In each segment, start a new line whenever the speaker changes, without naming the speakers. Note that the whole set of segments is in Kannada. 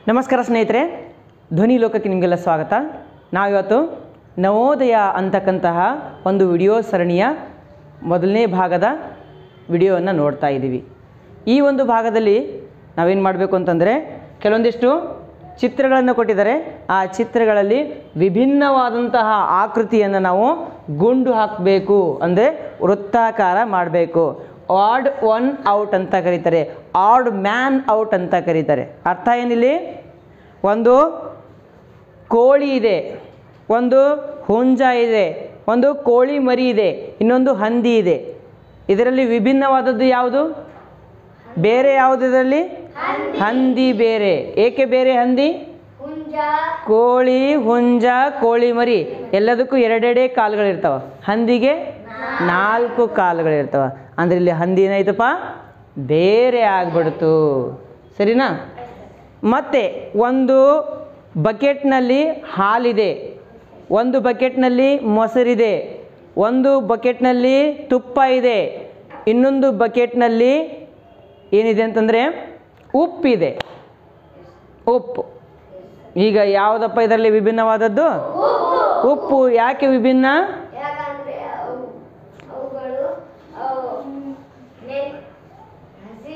ನಮಸ್ಕಾರ ಸ್ನೇಹಿತರೆ ಧ್ವನಿ ಲೋಕಕ್ಕೆ ನಿಮಗೆಲ್ಲ ಸ್ವಾಗತ ನಾವಿವತ್ತು ನವೋದಯ ಅಂತಕ್ಕಂತಹ ಒಂದು ವಿಡಿಯೋ ಸರಣಿಯ ಮೊದಲನೇ ಭಾಗದ ವಿಡಿಯೋವನ್ನು ನೋಡ್ತಾ ಇದ್ದೀವಿ ಈ ಒಂದು ಭಾಗದಲ್ಲಿ ನಾವೇನು ಮಾಡಬೇಕು ಅಂತಂದರೆ ಕೆಲವೊಂದಿಷ್ಟು ಚಿತ್ರಗಳನ್ನು ಕೊಟ್ಟಿದ್ದಾರೆ ಆ ಚಿತ್ರಗಳಲ್ಲಿ ವಿಭಿನ್ನವಾದಂತಹ ಆಕೃತಿಯನ್ನು ನಾವು ಗುಂಡು ಹಾಕಬೇಕು ಅಂದರೆ ವೃತ್ತಾಕಾರ ಮಾಡಬೇಕು ಆಡ್ ಒನ್ ಔಟ್ ಅಂತ ಕರೀತಾರೆ ಆಡ್ ಮ್ಯಾನ್ ಔಟ್ ಅಂತ ಕರೀತಾರೆ ಅರ್ಥ ಏನಿಲ್ಲಿ ಒಂದು ಕೋಳಿ ಇದೆ ಒಂದು ಹುಂಜ ಇದೆ ಒಂದು ಕೋಳಿ ಮರಿ ಇದೆ ಇನ್ನೊಂದು ಹಂದಿ ಇದೆ ಇದರಲ್ಲಿ ವಿಭಿನ್ನವಾದದ್ದು ಯಾವುದು ಬೇರೆ ಯಾವುದು ಇದರಲ್ಲಿ ಹಂದಿ ಬೇರೆ ಏಕೆ ಬೇರೆ ಹಂದಿ
ಹುಂಜ
ಕೋಳಿ ಹುಂಜ ಕೋಳಿ ಮರಿ ಎಲ್ಲದಕ್ಕೂ ಎರಡೆರಡೇ ಕಾಲುಗಳಿರ್ತಾವ ಹಂದಿಗೆ ನಾಲ್ಕು ಕಾಲುಗಳಿರ್ತಾವ ಅಂದ್ರೆ ಇಲ್ಲಿ ಹಂದಿ ಏನಾಯ್ತಪ್ಪ ಬೇರೆ ಆಗ್ಬಿಡ್ತು ಸರಿನಾ ಮತ್ತೆ ಒಂದು ಬಕೆಟ್ನಲ್ಲಿ ಹಾಲಿದೆ ಒಂದು ಬಕೆಟ್ನಲ್ಲಿ ಮೊಸರಿದೆ ಒಂದು ಬಕೆಟ್ನಲ್ಲಿ ತುಪ್ಪ ಇದೆ ಇನ್ನೊಂದು ಬಕೆಟ್ನಲ್ಲಿ ಏನಿದೆ ಅಂತಂದರೆ ಉಪ್ಪಿದೆ ಉಪ್ಪು ಈಗ ಯಾವುದಪ್ಪ ಇದರಲ್ಲಿ ವಿಭಿನ್ನವಾದದ್ದು ಉಪ್ಪು ಯಾಕೆ ವಿಭಿನ್ನ
ಯಾಕಂದ್ರೆ ಅವು ಅವುಗಳು ಅವು ನೆನ್- ಹಸಿ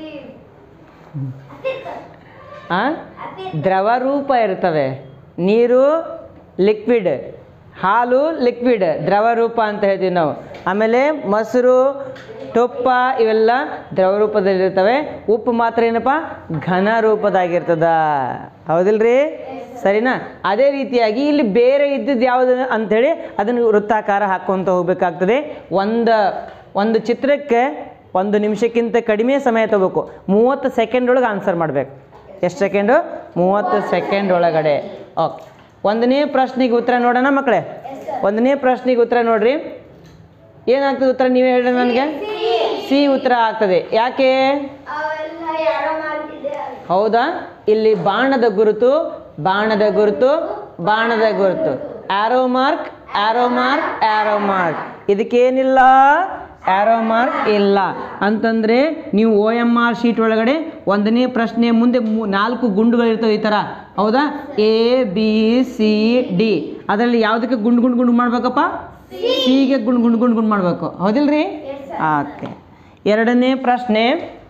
ಆ? ದ್ರವ ರೂಪ ಇರ್ತವೆ ನೀರು ಲಿಕ್ವಿಡ್ ಹಾಲು ಲಿಕ್ವಿಡ್ ದ್ರವ ರೂಪ ಅಂತ ಹೇಳ್ತೀವಿ ನಾವು ಆಮೇಲೆ ಮೊಸರು ತುಪ್ಪ ಇವೆಲ್ಲ ದ್ರವ ರೂಪದಲ್ಲಿರ್ತವೆ ಉಪ್ಪು ಮಾತ್ರ ಏನಪ್ಪ ಘನ ರೂಪದಾಗಿರ್ತದ ಹೌದಿಲ್ರಿ ಸರಿನಾ ಅದೇ ರೀತಿಯಾಗಿ ಇಲ್ಲಿ ಬೇರೆ ಇದ್ದದ್ದು ಯಾವುದು ಅಂಥೇಳಿ ಅದನ್ನು ವೃತ್ತಾಕಾರ ಹಾಕ್ಕೊಂತ ಹೋಗ್ಬೇಕಾಗ್ತದೆ ಒಂದು ಒಂದು ಚಿತ್ರಕ್ಕೆ ಒಂದು ನಿಮಿಷಕ್ಕಿಂತ ಕಡಿಮೆ ಸಮಯ ತಗೋಬೇಕು ಮೂವತ್ತು ಸೆಕೆಂಡ್ ಒಳಗೆ ಆನ್ಸರ್ ಮಾಡಬೇಕು ಎಷ್ಟು ಸೆಕೆಂಡು ಮೂವತ್ತು ಸೆಕೆಂಡ್ ಒಳಗಡೆ ಓಕೆ ಒಂದನೇ ಪ್ರಶ್ನೆಗೆ ಉತ್ತರ ನೋಡೋಣ ಮಕ್ಕಳೇ ಒಂದನೇ ಪ್ರಶ್ನೆಗೆ ಉತ್ತರ ನೋಡ್ರಿ ಏನಾಗ್ತದೆ ಉತ್ತರ ನೀವೇ ಹೇಳ್ರಿ ನನಗೆ ಸಿ ಉತ್ತರ ಆಗ್ತದೆ ಯಾಕೆ
ಅವೆಲ್ಲ ಯಾರೋ ಮಾಡ್ತಿದ್ದೆ
ಹೌದಾ ಇಲ್ಲಿ ಬಾಣದ ಗುರುತು ಬಾಣದ ಗುರುತು ಬಾಣದ ಗುರುತು arrow mark arrow mark arrow mark ಇದಕ್ಕೇನಿಲ್ಲ ಆರೋ ಮಾರ್ಕ್ ಇಲ್ಲ ಅಂತಂದರೆ ನೀವು ಒ ಎಮ್ ಆರ್ ಶೀಟ್ ಒಳಗಡೆ ಒಂದನೇ ಪ್ರಶ್ನೆ ಮುಂದೆ ಮೂ ನಾಲ್ಕು ಗುಂಡುಗಳಿರ್ತವೆ ಈ ಥರ ಹೌದಾ ಎ ಬಿ ಸಿ ಡಿ ಅದರಲ್ಲಿ ಯಾವುದಕ್ಕೆ ಗುಂಡು ಗುಂಡು ಗುಂಡು ಮಾಡ್ಬೇಕಪ್ಪ ಸಿಗೆ ಗುಂಡು ಗುಂಡು ಗುಂಡು ಗುಂಡು ಮಾಡಬೇಕು ಹೌದಿಲ್ರಿ ಓಕೆ ಎರಡನೇ ಪ್ರಶ್ನೆ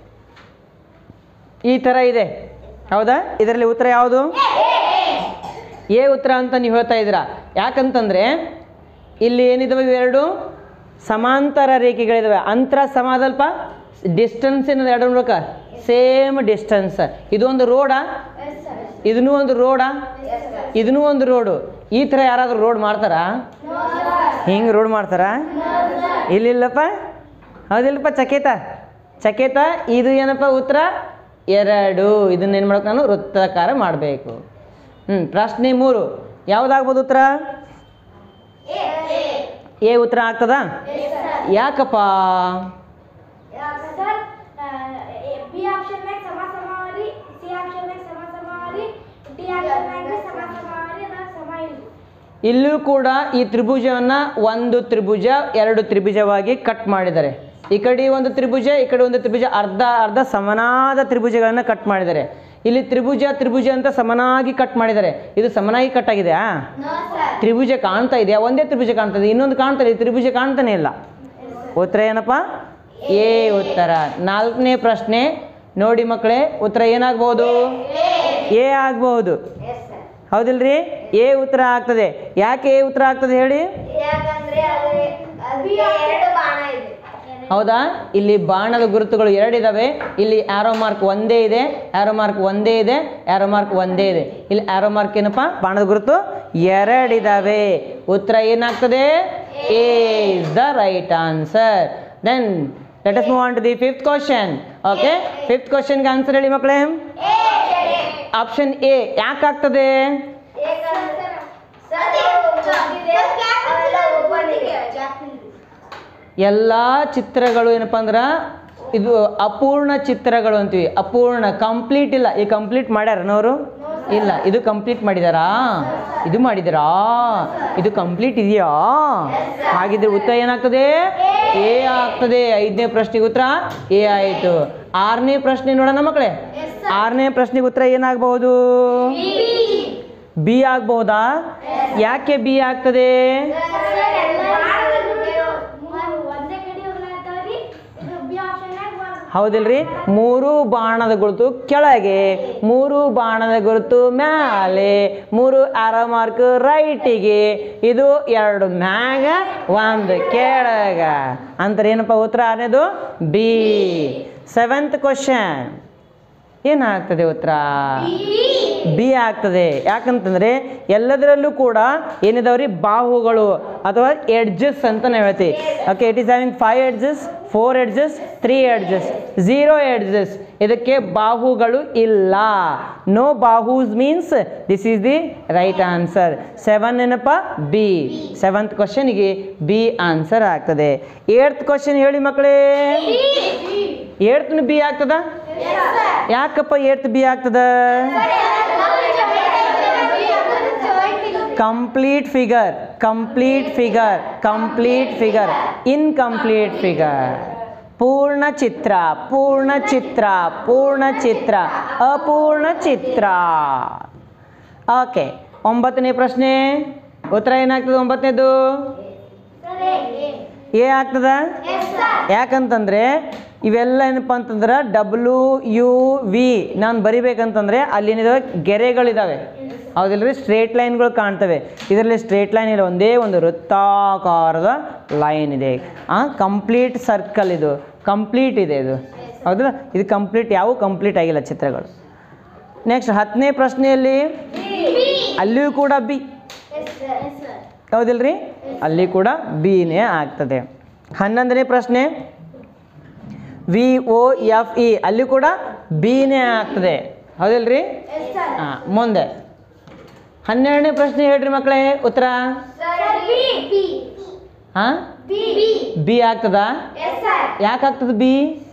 ಈ ಥರ ಇದೆ ಹೌದಾ ಇದರಲ್ಲಿ ಉತ್ತರ ಯಾವುದು ಎ ಉತ್ತರ ಅಂತ ನೀವು ಹೇಳ್ತಾ ಇದ್ದೀರಾ ಯಾಕಂತಂದರೆ ಇಲ್ಲಿ ಏನಿದಾವೆ ಇವೆರಡು ಸಮಾಂತರ ರೇಖೆಗಳಿದಾವೆ ಅಂತರ ಸಮಾದಲ್ಪ ಡಿಸ್ಟೆನ್ಸ್ ಏನದು ಎರಡು ನೋಡಕ ಸೇಮ್ ಡಿಸ್ಟೆನ್ಸ್ ಇದೊಂದು ರೋಡಾ ಇದನ್ನೂ ಒಂದು ರೋಡಾ ಇದನ್ನೂ ಒಂದು ರೋಡು ಈ ಥರ ಯಾರಾದರೂ ರೋಡ್ ಮಾಡ್ತಾರಾ ಹಿಂಗೆ ರೋಡ್ ಮಾಡ್ತಾರಾ ಇಲ್ಲಿಲ್ಲಪ್ಪ ಹೌದಿಲ್ಲಪ್ಪ ಚಕೇತ ಚಕೇತ ಇದು ಏನಪ್ಪ ಉತ್ತರ ಎರಡು ಇದನ್ನ ಏನು ಮಾಡ್ಬೇಕು ನಾನು ವೃತ್ತಾಕಾರ ಮಾಡಬೇಕು ಹ್ಞೂ ಪ್ರಶ್ನೆ ಮೂರು ಯಾವುದಾಗ್ಬೋದು ಉತ್ತರ ಎ ಉತ್ತರ ಆಗ್ತದಾ ಯಾಕಪ್ಪ
ಸರ್ ಬಿ ಆಪ್ಷನ್ನಾಗ ಸಮ ಸಮಾರಿ ಸಿ ಆಪ್ಷನ್ನಾಗ ಸಮ ಸಮಾರಿ ಡಿ ಆಪ್ಷನ್ನಾಗ ಸಮ ಸಮಾರಿ ಅದ ಸಮ ಇಲ್ಲ
ಇಲ್ಲೂ ಕೂಡ ಈ ತ್ರಿಭುಜವನ್ನು ಒಂದು ತ್ರಿಭುಜ ಎರಡು ತ್ರಿಭುಜವಾಗಿ ಕಟ್ ಮಾಡಿದ್ದಾರೆ ಈ ಕಡೆ ಒಂದು ತ್ರಿಭುಜ ಈ ಕಡೆ ಒಂದು ತ್ರಿಭುಜ ಅರ್ಧ ಅರ್ಧ ಸಮನಾದ ತ್ರಿಭುಜಗಳನ್ನು ಕಟ್ ಮಾಡಿದ್ದಾರೆ ಇಲ್ಲಿ ತ್ರಿಭುಜ ತ್ರಿಭುಜ ಅಂತ ಸಮನಾಗಿ ಕಟ್ ಮಾಡಿದ್ದಾರೆ ಇದು ಸಮನಾಗಿ ಕಟ್ ಆಗಿದೆಯಾ
ನೋ ಸರ್
ತ್ರಿಭುಜ ಕಾಣ್ತಾ ಇದೆಯಾ ಒಂದೇ ತ್ರಿಭುಜ ಕಾಣ್ತದೆ ಇನ್ನೊಂದು ಕಾಣ್ತದೆ ಈ ತ್ರಿಭುಜ ಕಾಣ್ತಾನೆ ಇಲ್ಲ ಉತ್ತರ ಏನಪ್ಪ ಎ ಉತ್ತರ ನಾಲ್ಕನೇ ಪ್ರಶ್ನೆ ನೋಡಿ ಮಕ್ಕಳೇ ಉತ್ತರ ಏನಾಗ್ಬೋದು ಎ ಆಗ್ಬಹುದು
ಎಸ್ ಸರ್
ಹೌದಿಲ್ರಿ ಎ ಉತ್ತರ ಆಗ್ತದೆ ಯಾಕೆ ಎ ಉತ್ತರ ಆಗ್ತದೆ ಹೇಳಿ
ಯಾಕಂದ್ರೆ ಅದು ಅದಕ್ಕೆ ಎರಡು ಬಾಣ ಇದೆ
ಹೌದಾ ಇಲ್ಲಿ ಬಾಣದ ಗುರುತುಗಳು ಎರಡಿದಾವೆ ಇಲ್ಲಿ ಆರೋ ಮಾರ್ಕ್ ಒಂದೇ ಇದೆ ಆರೋ ಮಾರ್ಕ್ ಒಂದೇ ಇದೆ ಆರೋ ಮಾರ್ಕ್ ಒಂದೇ ಇದೆ ಇಲ್ಲಿ ಆರೋ ಮಾರ್ಕ್ ಏನಪ್ಪ ಬಾಣದ ಗುರುತು ಎರಡಿದಾವೆ ಉತ್ತರ ಏನಾಗ್ತದೆ A is the right answer then let us move on to the fifth question okay fifth ಕ್ವಶನ್ಗೆ ಆನ್ಸರ್ ಹೇಳಿ ಮಕ್ಕಳೇ ಆಪ್ಷನ್ ಎ ಯಾಕಾಗ್ತದೆ
ಯಾಕಂದ್ರೆ ಸರ್ ಅವೆಲ್ಲ open ಇದೆ.
ಎಲ್ಲ ಚಿತ್ರಗಳು ಏನಪ್ಪ ಅಂದ್ರೆ ಇದು ಅಪೂರ್ಣ ಚಿತ್ರಗಳು ಅಂತೀವಿ ಅಪೂರ್ಣ ಕಂಪ್ಲೀಟ್ ಇಲ್ಲ ಈ ಕಂಪ್ಲೀಟ್ ಮಾಡ್ಯಾರನವರು ಇಲ್ಲ ಇದು ಕಂಪ್ಲೀಟ್ ಮಾಡಿದಾರಾ ಇದು ಮಾಡಿದಾರಾ ಇದು ಕಂಪ್ಲೀಟ್ ಇದೆಯಾ ಹಾಗಿದ್ರೆ ಉತ್ತರ ಏನಾಗ್ತದೆ ಎ ಆಗ್ತದೆ ಐದನೇ ಪ್ರಶ್ನೆಗೆ ಉತ್ತರ ಎ ಆಯಿತು ಆರನೇ ಪ್ರಶ್ನೆ ನೋಡೋಣ ಮಕ್ಕಳೇ ಆರನೇ ಪ್ರಶ್ನೆಗೆ ಉತ್ತರ ಏನಾಗಬಹುದು ಬಿ ಆಗ್ಬಹುದಾ ಯಾಕೆ ಬಿ ಆಗ್ತದೆ
ಒಂದೇ ಕಡೆ ಹೋಗ್ಲಾತಾವ್ರಿ ಇದು ಬಿ ಆಪ್ಷನ್ಯಾಗ ಬರ್ತದೆ
ಹೌದಿಲ್ರಿ ಮೂರು ಬಾಣದ ಗುರುತು ಕೆಳಗೆ ಮೂರು ಬಾಣದ ಗುರುತು ಮ್ಯಾಲೆ ಮೂರು ಆರೋ ಮಾರ್ಕ್ ರೈಟಿಗೆ ಇದು ಎರಡು ಮ್ಯಾಗ ಒಂದು ಕೆಳಗ ಅಂತಾರೆ ಏನಪ್ಪ ಉತ್ತರ ಆರನೇದು ಬಿ ಸೆವೆಂತ್ ಕ್ವಶನ್ ಏನಾಗ್ತದೆ ಉತ್ತರ ಬಿ ಆಗ್ತದೆ ಯಾಕಂತಂದ್ರೆ ಎಲ್ಲದರಲ್ಲೂ ಕೂಡ ಏನಿದಾವ್ರಿ ಬಾಹುಗಳು ಅಥವಾ ಎಡ್ಜಸ್ ಅಂತ ನಾವು ಹೇಳ್ತೀವಿ okay it is having five edges four edges three edges zero edges ಇದಕ್ಕೆ ಬಾಹುಗಳು ಇಲ್ಲ ನೋ ಬಾಹೂಸ್ means this is the right answer seven ಏನಪ್ಪ ಬಿ ಸೆವೆಂತ್ ಕ್ವಶನ್ಗೆ ಬಿ ಆನ್ಸರ್ ಆಗ್ತದೆ ಏಳ್ತ್ ಕ್ವಶನ್ ಹೇಳಿ ಮಕ್ಕಳೇ ಏಳ್ತ್ನ ಬಿ ಆಗ್ತದ ಯಾಕಪ್ಪ ಏಳ್ತ್ ಬಿ ಆಗ್ತದ complete figure complete figure complete figure incomplete figure ಪೂರ್ಣ ಚಿತ್ರ ಪೂರ್ಣ ಚಿತ್ರ ಪೂರ್ಣ ಚಿತ್ರ ಅಪೂರ್ಣ ಚಿತ್ರ ಓಕೆ ಒಂಬತ್ತನೇ ಪ್ರಶ್ನೆ ಉತ್ತರ ಏನಾಗ್ತದೆ ಒಂಬತ್ತನೇದು ಎ ಆಗ್ತದ ಯಾಕಂತಂದ್ರೆ ಇವೆಲ್ಲ ಏನಪ್ಪ ಅಂತಂದ್ರೆ ಡಬ್ಲ್ಯೂ ಯು ವಿ ನಾನು ಬರಿಬೇಕಂತಂದ್ರೆ ಅಲ್ಲೇನಿದಾವೆ ಗೆರೆಗಳಿದಾವೆ ಹೌದಿಲ್ರಿ ಸ್ಟ್ರೇಟ್ ಲೈನ್ಗಳು ಕಾಣ್ತವೆ ಇದರಲ್ಲಿ ಸ್ಟ್ರೇಟ್ ಲೈನ್ ಇಲ್ಲ ಒಂದೇ ಒಂದು ವೃತ್ತಾಕಾರದ ಲೈನ್ ಇದೆ ಆ ಕಂಪ್ಲೀಟ್ ಸರ್ಕಲ್ ಇದು ಕಂಪ್ಲೀಟ್ ಇದೆ ಇದು ಹೌದಲ್ಲ ಇದು ಕಂಪ್ಲೀಟ್ ಯಾವ ಕಂಪ್ಲೀಟ್ ಆಗಿಲ್ಲ ಚಿತ್ರಗಳು ನೆಕ್ಸ್ಟ್ ಹತ್ತನೇ ಪ್ರಶ್ನೆಯಲ್ಲಿ ಅಲ್ಲಿಯೂ ಕೂಡ ಬಿ ಹೌದಿಲ್ರಿ ಅಲ್ಲಿ ಕೂಡ ಬಿನೇ ಆಗ್ತದೆ ಹನ್ನೊಂದನೇ ಪ್ರಶ್ನೆ ವಿ ಓ ಎಫ್ ಇ ಅಲ್ಲಿ ಕೂಡ ಬಿನೇ ಆಗ್ತದೆ ಹೌದಿಲ್ರಿ ಹಾಂ ಮುಂದೆ ಹನ್ನೆರಡನೇ ಪ್ರಶ್ನೆ ಹೇಳ್ರಿ ಮಕ್ಕಳೇ ಉತ್ತರ ಹಾಂ ಬಿ ಆಗ್ತದ ಯಾಕಾಗ್ತದ ಬಿ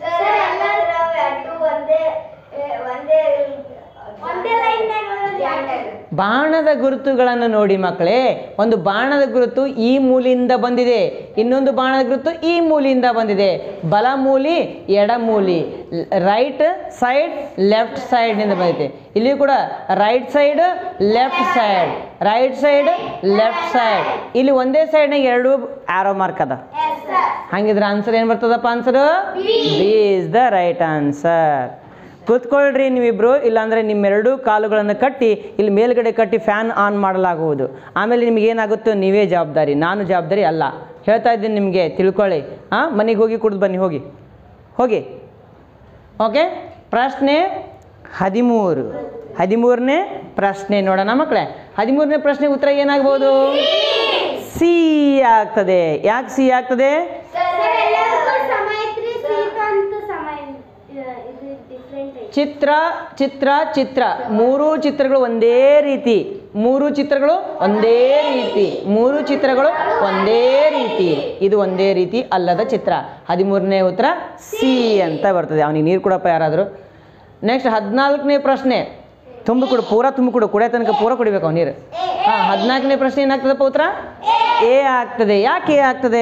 ಒಂದೇ ಲೈನ್ಯಾಗ
ಬಾಣದ ಗುರುತುಗಳನ್ನು ನೋಡಿ ಮಕ್ಕಳೇ ಒಂದು ಬಾಣದ ಗುರುತು ಈ ಮೂಲೆಯಿಂದ ಬಂದಿದೆ ಇನ್ನೊಂದು ಬಾಣದ ಗುರುತು ಈ ಮೂಲೆಯಿಂದ ಬಂದಿದೆ ಬಲ ಮೂಲಿ ಎಡ ಮೂಲಿ ರೈಟ್ ಸೈಡ್ ಲೆಫ್ಟ್ ಸೈಡ್ನಿಂದ ಬಂದಿದೆ ಇಲ್ಲಿ ಕೂಡ right side left side right side left side ಇಲ್ಲಿ ಒಂದೇ ಸೈಡ್ನಾಗ ಎರಡು ಆರೋ ಮಾರ್ಕ್ ಅದ ಹಂಗಿದ್ರೆ ಆನ್ಸರ್ ಏನು ಬರ್ತದಪ್ಪ answer B is the right answer ಕೂತ್ಕೊಳ್ರಿ ನೀವಿಬ್ರು ಇಲ್ಲಾಂದರೆ ನಿಮ್ಮೆರಡೂ ಕಾಲುಗಳನ್ನು ಕಟ್ಟಿ ಇಲ್ಲಿ ಮೇಲ್ಗಡೆ ಕಟ್ಟಿ ಫ್ಯಾನ್ ಆನ್ ಮಾಡಲಾಗುವುದು ಆಮೇಲೆ ನಿಮ್ಗೆ ಏನಾಗುತ್ತೋ ನೀವೇ ಜವಾಬ್ದಾರಿ ನಾನು ಜವಾಬ್ದಾರಿ ಅಲ್ಲ ಹೇಳ್ತಾ ಇದ್ದೀನಿ ನಿಮಗೆ ತಿಳ್ಕೊಳ್ಳಿ ಹಾಂ ಮನೆಗೆ ಹೋಗಿ ಕುಡಿದು ಬನ್ನಿ ಹೋಗಿ ಹೋಗಿ ಓಕೆ ಪ್ರಶ್ನೆ ಹದಿಮೂರು ಹದಿಮೂರನೇ ಪ್ರಶ್ನೆ ನೋಡೋಣ ಮಕ್ಕಳೇ ಹದಿಮೂರನೇ ಪ್ರಶ್ನೆ ಉತ್ತರ ಏನಾಗ್ಬೋದು ಸಿ ಆಗ್ತದೆ ಯಾಕೆ ಸಿ ಆಗ್ತದೆ
ಸಮಯ ಐತ್ರಿ ಸೀತ ಅಂತ ಸಮಯ ಇದು ಡಿಫ್ರೆಂಟ್ ಐತಿ
ಚಿತ್ರ ಚಿತ್ರ ಚಿತ್ರ ಮೂರು ಚಿತ್ರಗಳು ಒಂದೇ ರೀತಿ ಮೂರು ಚಿತ್ರಗಳು ಒಂದೇ ರೀತಿ ಮೂರು ಚಿತ್ರಗಳು ಒಂದೇ ರೀತಿ ಇದು ಒಂದೇ ರೀತಿ ಅಲ್ಲದ ಚಿತ್ರ ಹದಿಮೂರನೇ ಉತ್ತರ ಸಿ ಅಂತ ಬರ್ತದೆ ಅವನಿಗೆ ನೀರು ಕೊಡಪ್ಪ ಯಾರಾದರೂ ನೆಕ್ಸ್ಟ್ ಹದಿನಾಲ್ಕನೇ ಪ್ರಶ್ನೆ ತುಂಬಿ ಕೊಡು ಪೂರ ತುಂಬಿ ಕೊಡು ಕುಡಿಯೋ ತನಕ ಪೂರ ಕುಡಿಬೇಕು ಅವ್ನು ನೀರು ಹಾಂ ಹದಿನಾಲ್ಕನೇ ಪ್ರಶ್ನೆ ಏನಾಗ್ತದಪ್ಪ ಉತ್ತರ ಎ ಆಗ್ತದೆ ಯಾಕೆ ಎ ಆಗ್ತದೆ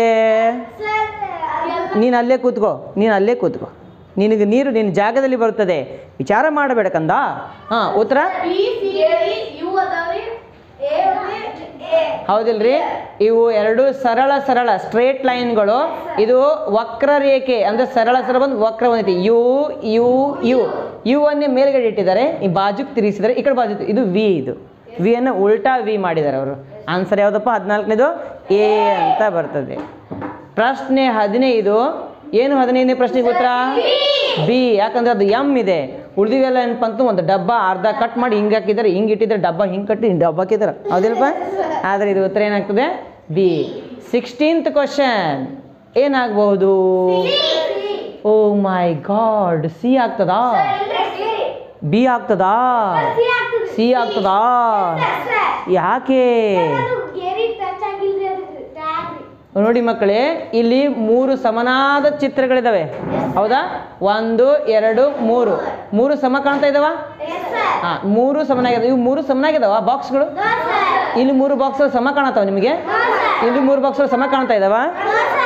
ನೀನು ಅಲ್ಲೇ ಕೂತ್ಕೋ ನೀನು ಅಲ್ಲೇ ಕೂತ್ಕೋ ನಿನಗೆ ನೀರು ನಿನ್ನ ಜಾಗದಲ್ಲಿ ಬರುತ್ತದೆ ವಿಚಾರ ಮಾಡಬೇಡ ಕಂದ ಹಾಂ ಉತ್ತರ ಹೌದಿಲ್ರಿ ಇವು ಎರಡು ಸರಳ ಸರಳ ಸ್ಟ್ರೇಟ್ ಲೈನ್ಗಳು ಇದು ವಕ್ರರೇಖೆ ಅಂದರೆ ಸರಳ ಸರಳ ಬಂದು ವಕ್ರ ಬಂದೈತಿ ಯು ಯು ಯು ಯು ಅನ್ನೇ ಮೇಲ್ಗಡೆ ಇಟ್ಟಿದ್ದಾರೆ ಈ ಬಾಜುಕ್ ತಿರುಗಿಸಿದ್ದಾರೆ ಈ ಕಡೆ ಬಾಜು ಇದು ವಿ ಇದು ವಿ ಅನ್ನು ಉಲ್ಟಾ ವಿ ಮಾಡಿದ್ದಾರೆ ಅವರು ಆನ್ಸರ್ ಯಾವುದಪ್ಪ ಹದಿನಾಲ್ಕನೇದು ಎ ಅಂತ ಬರ್ತದೆ ಪ್ರಶ್ನೆ ಹದಿನೈದು ಏನು ಹದಿನೈದನೇ ಪ್ರಶ್ನೆಗೆ ಉತ್ತರ ಬಿ ಯಾಕಂದ್ರೆ ಅದು ಎಮ್ ಇದೆ ಉಳಿದಿವೆಲ್ಲ ಏನಪ್ಪ ಅಂತ ಒಂದು ಡಬ್ಬ ಅರ್ಧ ಕಟ್ ಮಾಡಿ ಹಿಂಗೆ ಹಾಕಿದ್ದಾರೆ ಹಿಂಗೆ ಇಟ್ಟಿದ್ದಾರೆ ಡಬ್ಬ ಹಿಂಗೆ ಕಟ್ಟಿ ಹಿಂಗೆ ಡಬ್ಬ ಹಾಕಿದ್ದಾರೆ ಹೌದಿಲ್ಲಪ್ಪ ಆದರೆ ಇದು ಉತ್ತರ ಏನಾಗ್ತದೆ ಬಿ ಸಿಕ್ಸ್ಟೀನ್ತ್ ಕ್ವಶನ್ ಏನಾಗಬಹುದು ಓ ಮೈ ಗಾಡ್ ಸಿ ಆಗ್ತದಾ ಬಿ ಆಗ್ತದಾ ಸಿ ಆಗ್ತದಾ ಯಾಕೆ
ಗೆರಿ ಟಚ್ ಆಗಿಲ್ರಿ ಅದಕ್ಕೆ ಟ್ಯಾಗ್ ರೀ
ನೋಡಿ ಮಕ್ಕಳೇ ಇಲ್ಲಿ ಮೂರು ಸಮನಾದ ಚಿತ್ರಗಳಿದಾವೆ ಹೌದಾ ಒಂದು ಎರಡು ಮೂರು ಮೂರು ಸಮ ಕಾಣ್ತಾ ಇದಾವ ಹಾ ಮೂರು ಸಮನಾಗಿದಾವೆ ಇವು ಮೂರು ಸಮನಾಗಿದಾವ ಬಾಕ್ಸ್ಗಳು ಇಲ್ಲಿ ಮೂರು ಬಾಕ್ಸ್ ಸಮ ಕಾಣತಾವ ನಿಮಗೆ ಇಲ್ಲಿ ಮೂರು ಬಾಕ್ಸ್ ಸಮ ಕಾಣ್ತಾ ಇದಾವ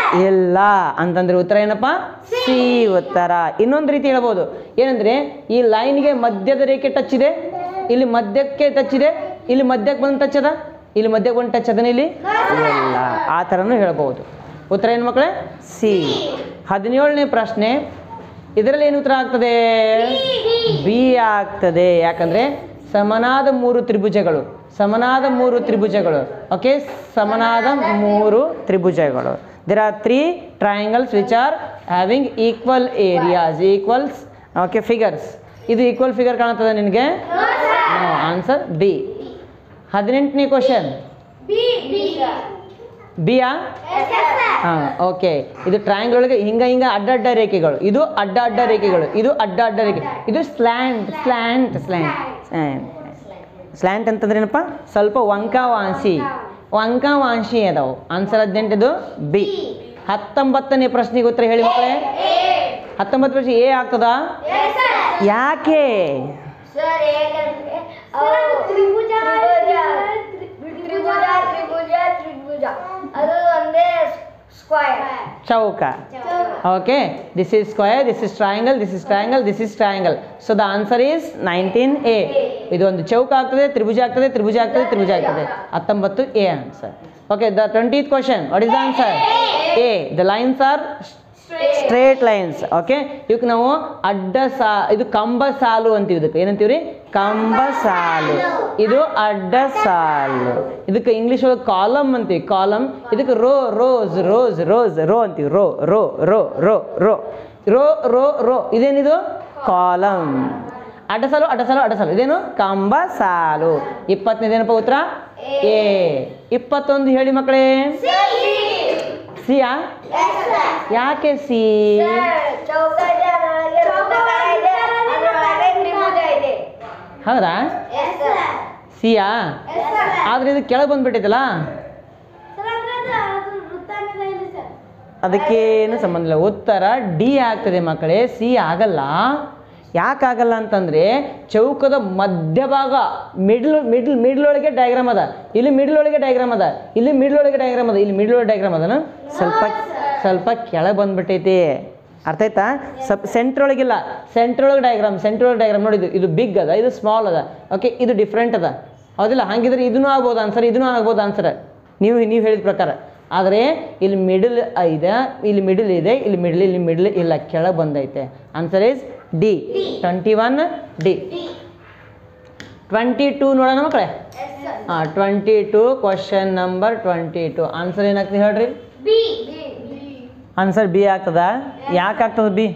ಇಲ್ಲ ಅಂತಂದ್ರೆ ಉತ್ತರ ಏನಪ್ಪ ಸಿ ಉತ್ತರ ಇನ್ನೊಂದು ರೀತಿ ಹೇಳ್ಬೋದು ಏನಂದ್ರೆ ಈ ಲೈನ್ಗೆ ಮಧ್ಯದ ರೇಖೆ ಟಚ್ ಇದೆ ಇಲ್ಲಿ ಮಧ್ಯಕ್ಕೆ ಟಚ್ ಇದೆ ಇಲ್ಲಿ ಮಧ್ಯಕ್ಕೆ ಬಂದು ಟಚ್ ಅದ ಇಲ್ಲಿ ಮಧ್ಯಕ್ಕೆ ಬಂದು ಟಚ್ ಅದನ್ನ ಇಲ್ಲಿ ಇಲ್ಲ ಆ ಥರನೂ ಹೇಳ್ಬೋದು ಉತ್ತರ ಏನು ಮಕ್ಕಳೇ ಸಿ ಹದಿನೇಳನೇ ಪ್ರಶ್ನೆ ಇದರಲ್ಲಿ ಏನು ಉತ್ತರ ಆಗ್ತದೆ ಬಿ ಆಗ್ತದೆ ಯಾಕಂದ್ರೆ ಸಮನಾದ ಮೂರು ತ್ರಿಭುಜಗಳು ಸಮನಾದ ಮೂರು ತ್ರಿಭುಜಗಳು ಓಕೆ ಸಮನಾದ ಮೂರು ತ್ರಿಭುಜಗಳು there are three triangles which are having equal areas equals okay figures ಇದು ಈಕ್ವಲ್ ಫಿಗರ್ ಕಾಣುತ್ತದೆ ನಿನಗೆ ಆನ್ಸರ್ ಬಿ ಹದಿನೆಂಟನೇ ಕ್ವಶನ್
ಬಿ ಬಿ
ಬಿಯಾ
ಎಸ್ ಎಸ್
ಹಾಂ ಓಕೆ ಇದು ಟ್ರಯಾಂಗಲ್ ಒಳಗೆ ಹಿಂಗ ಹಿಂಗ ಅಡ್ಡ ಅಡ್ಡ ರೇಖೆಗಳು ಇದು ಅಡ್ಡ ಅಡ್ಡ ರೇಖೆಗಳು ಇದು ಅಡ್ಡ ಅಡ್ಡ ರೇಖೆ ಇದು slant slant slant slant slant ಅಂತಂದ್ರೆ ಏನಪ್ಪ ಸ್ವಲ್ಪ ವಂಕಾವಾಂಶಿ ವಂಕಾವಾಂಶಿ ಅದಾವು ಆನ್ಸರ್ ಹದಿನೆಂಟದು ಬಿ ಹತ್ತೊಂಬತ್ತನೇ ಪ್ರಶ್ನೆಗೆ ಉತ್ತರ ಹೇಳಿ ಮಕ್ಕಳೇ ಹತ್ತೊಂಬತ್ತು ಪ್ರಶ್ನೆ ಎ ಆಗ್ತದಾ
ಎಸ್
ಯಾಕೆ
ಸರ್ ಹೇಗಂದ್ರೆ
ಸರ್, ತ್ರಿಭುಜ,
ತ್ರಿಭುಜ ತ್ರಿಭುಜ ತ್ರಿಭುಜ ಅದು ಒಂದೇ ಸ್ಕ್ವೈರ್
ಚೌಕ okay this is square this is triangle this is triangle this is triangle so the answer is nineteen A ಇದು ಒಂದು ಚೌಕ ಆಗ್ತದೆ ತ್ರಿಭುಜ ಆಗ್ತದೆ ತ್ರಿಭುಜ ಆಗ್ತದೆ ತ್ರಿಭುಜ ಆಗ್ತದೆ ಹತ್ತೊಂಬತ್ತು A answer okay the twentieth question what is the answer A the lines are straight lines okay ಇವಕ್ಕೆ ನಾವು ಅಡ್ಡ ಸಾ ಇದು ಕಂಬ ಸಾಲು ಅಂತೀವಿ ಇದಕ್ಕೆ ಏನಂತೀವಿ ರೀ ಕಂಬ ಸಾಲು ಇದು ಅಡ್ಡ ಸಾಲು ಇದಕ್ಕೆ ಇಂಗ್ಲೀಷ್ ಒಳಗೆ ಕಾಲಮ್ ಅಂತೀವಿ ಕಾಲಮ್ ಇದಕ್ಕೆ row rows rows rows row ಅಂತೀವಿ row row row row row row row row ಇದೇನಿದು ಕಾಲಮ್ ಅಡ್ಡ ಸಾಲು ಅಡ್ಡ ಸಾಲು ಅಡ್ಡ ಸಾಲು ಇದೇನು ಕಂಬ ಸಾಲು ಇಪ್ಪತ್ತನೇದೇನಪ್ಪ ಉತ್ತರ ಎ ಇಪ್ಪತ್ತೊಂದು ಹೇಳಿ ಮಕ್ಕಳೇ ಸಿಯಾ ಯಾಕೆ ಸಿ
ಚೌಕ ಇದೆ ಅದರೊಳಗೆ ವೃತ್ತಾಕಾರ ಇದೆ ಅದರೊಳಗೆ ತ್ರಿಭುಜ ಇದೆ
ಹೌದಾ
ಎಸ್ ಸರ್
ಸಿಯಾ ಆದ್ರೆ ಇದು ಕೆಳಗೆ ಬಂದ್ಬಿಟ್ಟೈತಲ್ಲ
ಸರ್ ಅಂದ್ರೆ ಅದು ಅದು ವೃತ್ತಾಂಗದ ಇಲ್ಲ ಸರ್
ಅದಕ್ಕೇನು ಸಂಬಂಧ ಇಲ್ಲ ಉತ್ತರ ಡಿ ಆಗ್ತದೆ ಮಕ್ಕಳೇ ಸಿ ಆಗಲ್ಲ ಯಾಕಾಗಲ್ಲ ಅಂತಂದ್ರೆ ಚೌಕದ ಮಧ್ಯಭಾಗ ಮಿಡ್ಲ್ ಮಿಡ್ಲ್ ಮಿಡ್ಲ್ ಒಳಗೆ ಡಯಾಗ್ರಾಮ್ ಅದ ಇಲ್ಲಿ ಮಿಡ್ಲ್ ಒಳಗೆ ಡಯಾಗ್ರಾಮ್ ಅದ ಇಲ್ಲಿ ಮಿಡ್ಲ್ ಒಳಗೆ ಡಯಾಗ್ರಾಮ್ ಅದ ಇಲ್ಲಿ ಮಿಡ್ಲ್ ಒಳಗೆ ಡಯಾಗ್ರಾಮ್ ಅದನ ಸ್ವಲ್ಪ ಸ್ವಲ್ಪ ಕೆಳಗೆ ಬಂದ್ಬಿಟ್ಟೈತಿ ಅರ್ಥ ಆಯ್ತಾ ಸ್ವಲ್ಪ ಸೆಂಟ್ರ್ ಒಳಗಿಲ್ಲ ಸೆಂಟ್ರ್ ಒಳಗೆ ಡಯಾಗ್ರಾಮ್ ಸೆಂಟ್ರ್ ಒಳಗೆ ಡಯಾಗ್ರಾಮ್ ನೋಡಿದ್ದು ಇದು ಬಿಗ್ ಅದ ಇದು ಸ್ಮಾಲ್ ಅದ ಓಕೆ ಇದು ಡಿಫ್ರೆಂಟ್ ಅದ ಹೌದಿಲ್ಲ ಹಾಗಿದ್ರೆ ಇದನ್ನೂ ಆಗ್ಬೋದು ಆನ್ಸರ್ ಇದನ್ನೂ ಆಗ್ಬೋದು ಆನ್ಸರ್ ನೀವು ನೀವು ಹೇಳಿದ ಪ್ರಕಾರ ಆದರೆ ಇಲ್ಲಿ ಮಿಡಲ್ ಇದೆ ಇಲ್ಲಿ ಮಿಡಲ್ ಇದೆ ಇಲ್ಲಿ ಮಿಡಲ್ ಇಲ್ಲಿ ಮಿಡಲ್ ಇಲ್ಲ ಕೆಳಗೆ ಬಂದೈತೆ answer is D twenty one D twenty two ನೋಡೋಣ ಮಕ್ಕಳೇ ಹಾಂ twenty two question number twenty two answer ಏನಾಗ್ತದೆ ಹೇಳ್ರಿ
ಬಿ
ಆನ್ಸರ್ ಬಿ ಆಗ್ತದ ಯಾಕೆ ಆಗ್ತದ B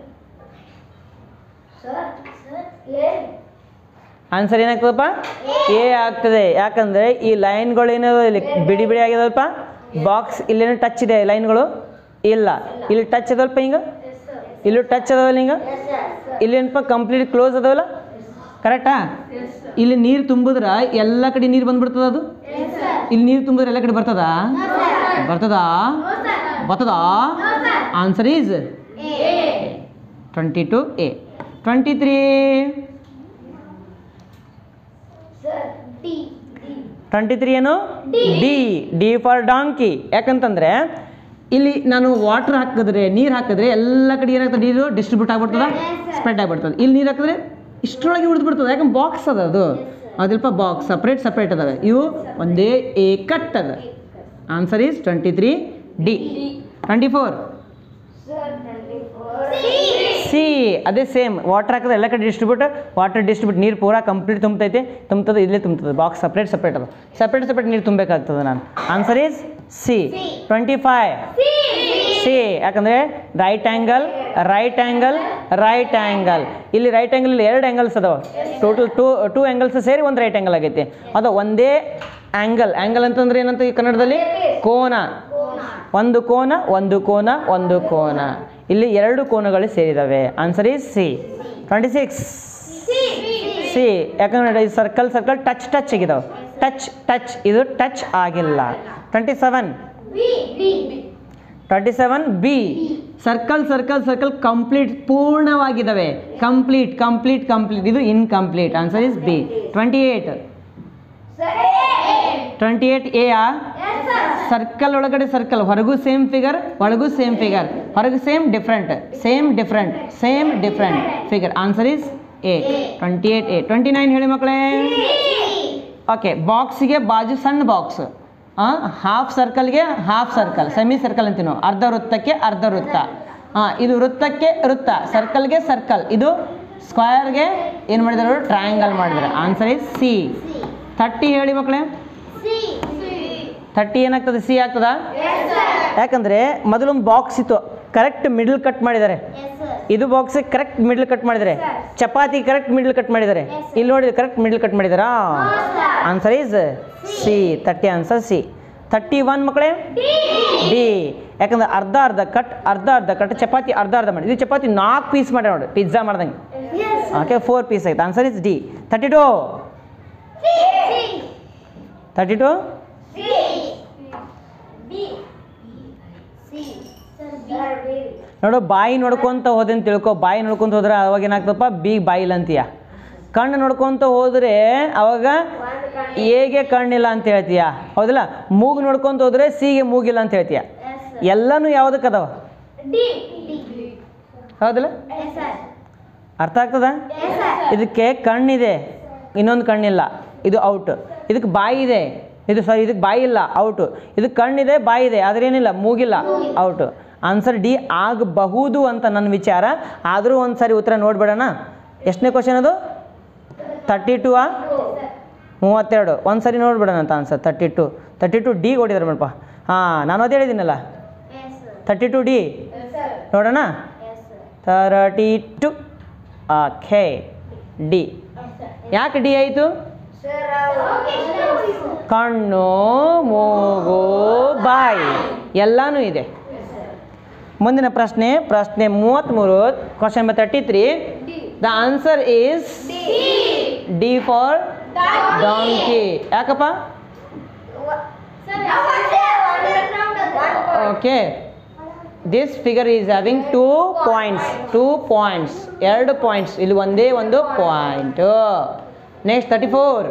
sir sir A
answer ಏನಾಗ್ತದಪ್ಪ ಎ ಆಗ್ತದೆ ಯಾಕಂದರೆ ಈ ಲೈನ್ಗಳು ಏನದ ಇಲ್ಲಿ ಬಿಡಿ ಬಿಡಿ ಆಗಿದವಲ್ಪ ಬಾಕ್ಸ್ ಇಲ್ಲೇನೋ ಟಚ್ ಇದೆ ಲೈನ್ಗಳು ಇಲ್ಲ ಇಲ್ಲಿ ಟಚ್ ಅದಲ್ಪ ಹಿಂಗೆ ಇಲ್ಲೂ ಟಚ್ ಅದಾವಲ್ಲ ಹಿಂಗೆ
ಎಸ್ ಸರ್
ಇಲ್ಲೇನಪ್ಪ ಕಂಪ್ಲೀಟ್ ಕ್ಲೋಸ್ ಅದಾವಲ್ಲ ಕರೆಕ್ಟಾ ಇಲ್ಲಿ ನೀರು ತುಂಬಿದ್ರ ಎಲ್ಲ ಕಡೆ ನೀರು ಬಂದ್ಬಿಡ್ತದ ಅದು ಇಲ್ಲಿ ನೀರು ತುಂಬಿದ್ರೆ ಎಲ್ಲ ಕಡೆ ಬರ್ತದಾ ಬರ್ತದಾ ಬರ್ತದಾ answer is twenty two A twenty three
sir D
twenty three ಏನು ಡಿ ಡಿ ಫಾರ್ ಡಾಂಕಿ ಯಾಕಂತಂದ್ರೆ ಇಲ್ಲಿ ನಾನು ವಾಟರ್ ಹಾಕಿದ್ರೆ ನೀರು ಹಾಕಿದ್ರೆ ಎಲ್ಲ ಕಡೆ ಏನಾಗ್ತದೆ ನೀರು ಡಿಸ್ಟ್ರಿಬ್ಯೂಟ್ ಆಗ್ಬಿಡ್ತದ ಸ್ಪ್ರೆಡ್ ಆಗ್ಬಿಡ್ತದೆ ಇಲ್ಲಿ ನೀರು ಹಾಕಿದ್ರೆ ಇಷ್ಟರೊಳಗೆ ಉಳಿದು ಬಿಡ್ತದೆ ಯಾಕಂದ್ರೆ ಬಾಕ್ಸ್ ಅದ ಅದು ಅದಿಲ್ಪ ಬಾಕ್ಸ್ ಸಪ್ರೇಟ್ ಸಪ್ರೇಟ್ ಅದಾವೆ ಇವು ಒಂದೇ ಏಕಟ್ ಅದ answer is twenty three D twenty four
sir twenty four
C ಅದೇ ಸೇಮ್ ವಾಟರ್ ಹಾಕಿದ್ರೆ ಎಲ್ಲ ಕಡೆ ಡಿಸ್ಟ್ರಿಬ್ಯೂಟ್ ವಾಟರ್ ಡಿಸ್ಟ್ರಿಬ್ಯೂಟ್ ನೀರು ಪೂರಾ ಕಂಪ್ಲೀಟ್ ತುಂಬತೈತೆ ತುಂಬ್ತದೆ ಇಲ್ಲೇ ತುಂಬ್ತದೆ ಬಾಕ್ಸ್ ಸಪ್ರೇಟ್ ಸಪ್ರೇಟ್ ಅದು ಸಪ್ರೇಟ್ ಸಪ್ರೇಟ್ ನೀರು ತುಂಬಬೇಕಾಗ್ತದೆ ನಾನು answer is C twenty five C ಯಾಕಂದರೆ right angle right angle right angle ಇಲ್ಲಿ ರೈಟ್ ಆ್ಯಂಗಲ್ ಇಲ್ಲಿ ಎರಡು ಆ್ಯಂಗಲ್ಸ್ ಅದಾವ ಟೋಟಲ್ ಟೂ ಟೂ ಆ್ಯಂಗಲ್ಸ್ ಸೇರಿ ಒಂದು ರೈಟ್ ಆ್ಯಂಗಲ್ ಆಗೈತಿ ಅದು ಒಂದೇ ಆ್ಯಂಗಲ್ ಆ್ಯಂಗಲ್ ಅಂತಂದ್ರೆ ಏನಂತ ಈ ಕನ್ನಡದಲ್ಲಿ ಕೋನ ಒಂದು ಕೋನ ಒಂದು ಕೋನ ಒಂದು ಕೋನ ಇಲ್ಲಿ ಎರಡು ಕೋನಗಳು ಸೇರಿದಾವೆ answer is C twenty six C ಯಾಕಂದ್ರೆ ಈ ಸರ್ಕಲ್ ಸರ್ಕಲ್ ಟಚ್ ಟಚ್ ಆಗಿದಾವೆ ಟಚ್ ಟಚ್ ಇದು ಟಚ್ ಆಗಿಲ್ಲ twenty seven
B B
twenty seven B circle circle circle complete ಪೂರ್ಣವಾಗಿದ್ದಾವೆ ಕಂಪ್ಲೀಟ್ ಕಂಪ್ಲೀಟ್ ಕಂಪ್ಲೀಟ್ ಇದು incomplete answer is B twenty eight
sir
twenty eight A ಆ ಸರ್ಕಲ್ ಒಳಗಡೆ ಸರ್ಕಲ್ ಹೊರಗೂ ಸೇಮ್ ಫಿಗರ್ ಒಳಗೂ ಸೇಮ್ ಫಿಗರ್ ಹೊರಗೂ same different same different same different figure answer is A twenty eight A twenty nine ಹೇಳಿ ಮಕ್ಕಳೇ ಓಕೆ ಬಾಕ್ಸಿಗೆ ಬಾಜು ಸಣ್ಣ ಬಾಕ್ಸ್ ಹಾಫ್ ಸರ್ಕಲ್ಗೆ ಹಾಫ್ ಸರ್ಕಲ್ ಸೆಮಿ ಸರ್ಕಲ್ ಅಂತೀವಿ ನಾವು ಅರ್ಧ ವೃತ್ತಕ್ಕೆ ಅರ್ಧ ವೃತ್ತ ಹಾಂ ಇದು ವೃತ್ತಕ್ಕೆ ವೃತ್ತ ಸರ್ಕಲ್ಗೆ ಸರ್ಕಲ್ ಇದು ಸ್ಕ್ವಯರ್ಗೆ ಏನು ಮಾಡಿದಾರೆ ಟ್ರಯಾಂಗಲ್ ಮಾಡಿದ್ದಾರೆ ಆನ್ಸರ್ ಇಸ್ ಸಿ ಥರ್ಟಿ ಹೇಳಿ ಮಕ್ಕಳೇ ಥರ್ಟಿ ಏನಾಗ್ತದೆ ಸಿ ಆಗ್ತದಾ ಯಾಕಂದರೆ ಮೊದಲೊಂದು ಬಾಕ್ಸ್ ಇತ್ತು ಕರೆಕ್ಟ್ ಮಿಡಲ್ ಕಟ್ ಮಾಡಿದ್ದಾರೆ ಇದು ಬಾಕ್ಸ್ ಕರೆಕ್ಟ್ ಮಿಡಲ್ ಕಟ್ ಮಾಡಿದ್ದಾರೆ ಚಪಾತಿ ಕರೆಕ್ಟ್ ಮಿಡಲ್ ಕಟ್ ಮಾಡಿದ್ದಾರೆ ಇಲ್ಲಿ ನೋಡಿ ಕರೆಕ್ಟ್ ಮಿಡಲ್ ಕಟ್ ಮಾಡಿದಾರಾ answer is C thirty answer C thirty one ಮಕ್ಕಳೇ ಡಿ ಯಾಕಂದ್ರೆ ಅರ್ಧ ಅರ್ಧ ಕಟ್ ಅರ್ಧ ಅರ್ಧ ಕಟ್ ಚಪಾತಿ ಅರ್ಧ ಅರ್ಧ ಮಾಡಿ ಇದು ಚಪಾತಿ ನಾಲ್ಕು ಪೀಸ್ ಮಾಡಿ ನೋಡಿ ಪಿಜ್ಜಾ ಮಾಡ್ದಂಗೆ ಓಕೆ ಫೋರ್ ಪೀಸ್ ಆಯ್ತು answer is D thirty two thirty two ನೋಡು ಬಾಯಿ ನೋಡ್ಕೊಂತ ಹೋದೆ ಅಂತ ತಿಳ್ಕೊ ಬಾಯಿ ನೋಡ್ಕೊಂತ ಹೋದ್ರೆ ಅವಾಗ ಏನಾಗ್ತಪ್ಪ ಬಿ ಬಾಯಿಲ್ಲ ಅಂತೀಯ ಕಣ್ಣು ನೋಡ್ಕೊಂತ ಹೋದರೆ ಅವಾಗ ಎಗೆ ಕಣ್ಣಿಲ್ಲ ಅಂತ ಹೇಳ್ತೀಯ ಹೌದಿಲ್ಲ ಮೂಗು ನೋಡ್ಕೊಂತ ಹೋದ್ರೆ ಸಿಗೆ ಮೂಗಿಲ್ಲ ಅಂತ ಹೇಳ್ತೀಯ ಎಲ್ಲನೂ ಯಾವುದಕ್ಕೆ ಅದಾವ ಹೌದಿಲ್ಲ ಅರ್ಥ ಆಗ್ತದ ಇದಕ್ಕೆ ಕಣ್ಣಿದೆ ಇನ್ನೊಂದು ಕಣ್ಣಿಲ್ಲ ಇದು ಔಟ್ ಇದಕ್ಕೆ ಬಾಯಿ ಇದೆ ಇದು ಸಾರಿ ಇದಕ್ಕೆ ಬಾಯಿ ಇಲ್ಲ ಔಟು ಇದಕ್ಕೆ ಕಣ್ಣಿದೆ ಬಾಯಿ ಇದೆ ಆದರೆ ಏನಿಲ್ಲ ಮೂಗಿಲ್ಲ ಔಟು ಆನ್ಸರ್ ಡಿ ಆಗಬಹುದು ಅಂತ ನನ್ನ ವಿಚಾರ ಆದರೂ ಒಂದು ಸಾರಿ ಉತ್ತರ ನೋಡ್ಬಿಡೋಣ ಎಷ್ಟನೇ ಕ್ವಶನ್ ಅದು ತರ್ಟಿ ಟು ಆ ಮೂವತ್ತೆರಡು ಒಂದು ಸರಿ ನೋಡ್ಬಿಡೋಣ ಅಂತ answer thirty two thirty two D ಕೊಟ್ಟಿದ್ದಾರೆ ಮೇಡಪ್ಪ ಹಾಂ ನಾನು ಅದೇ ಹೇಳಿದ್ದೀನಲ್ಲ ತರ್ಟಿ ಟು ಡಿ ನೋಡೋಣ ತರ್ಟಿ ಟು ಓಕೆ ಡಿ ಯಾಕೆ ಡಿ ಆಯಿತು ಕಣ್ಣು ಮೂಗು ಬಾಯಿ ಎಲ್ಲನೂ ಇದೆ ಮುಂದಿನ ಪ್ರಶ್ನೆ ಪ್ರಶ್ನೆ ಮೂವತ್ತ್ಮೂರು question number thirty three the answer is D for donkey ಯಾಕಪ್ಪ okay this figure is having two points two points ಎರಡು ಪಾಯಿಂಟ್ಸ್ ಇಲ್ಲಿ ಒಂದೇ ಒಂದು point next thirty four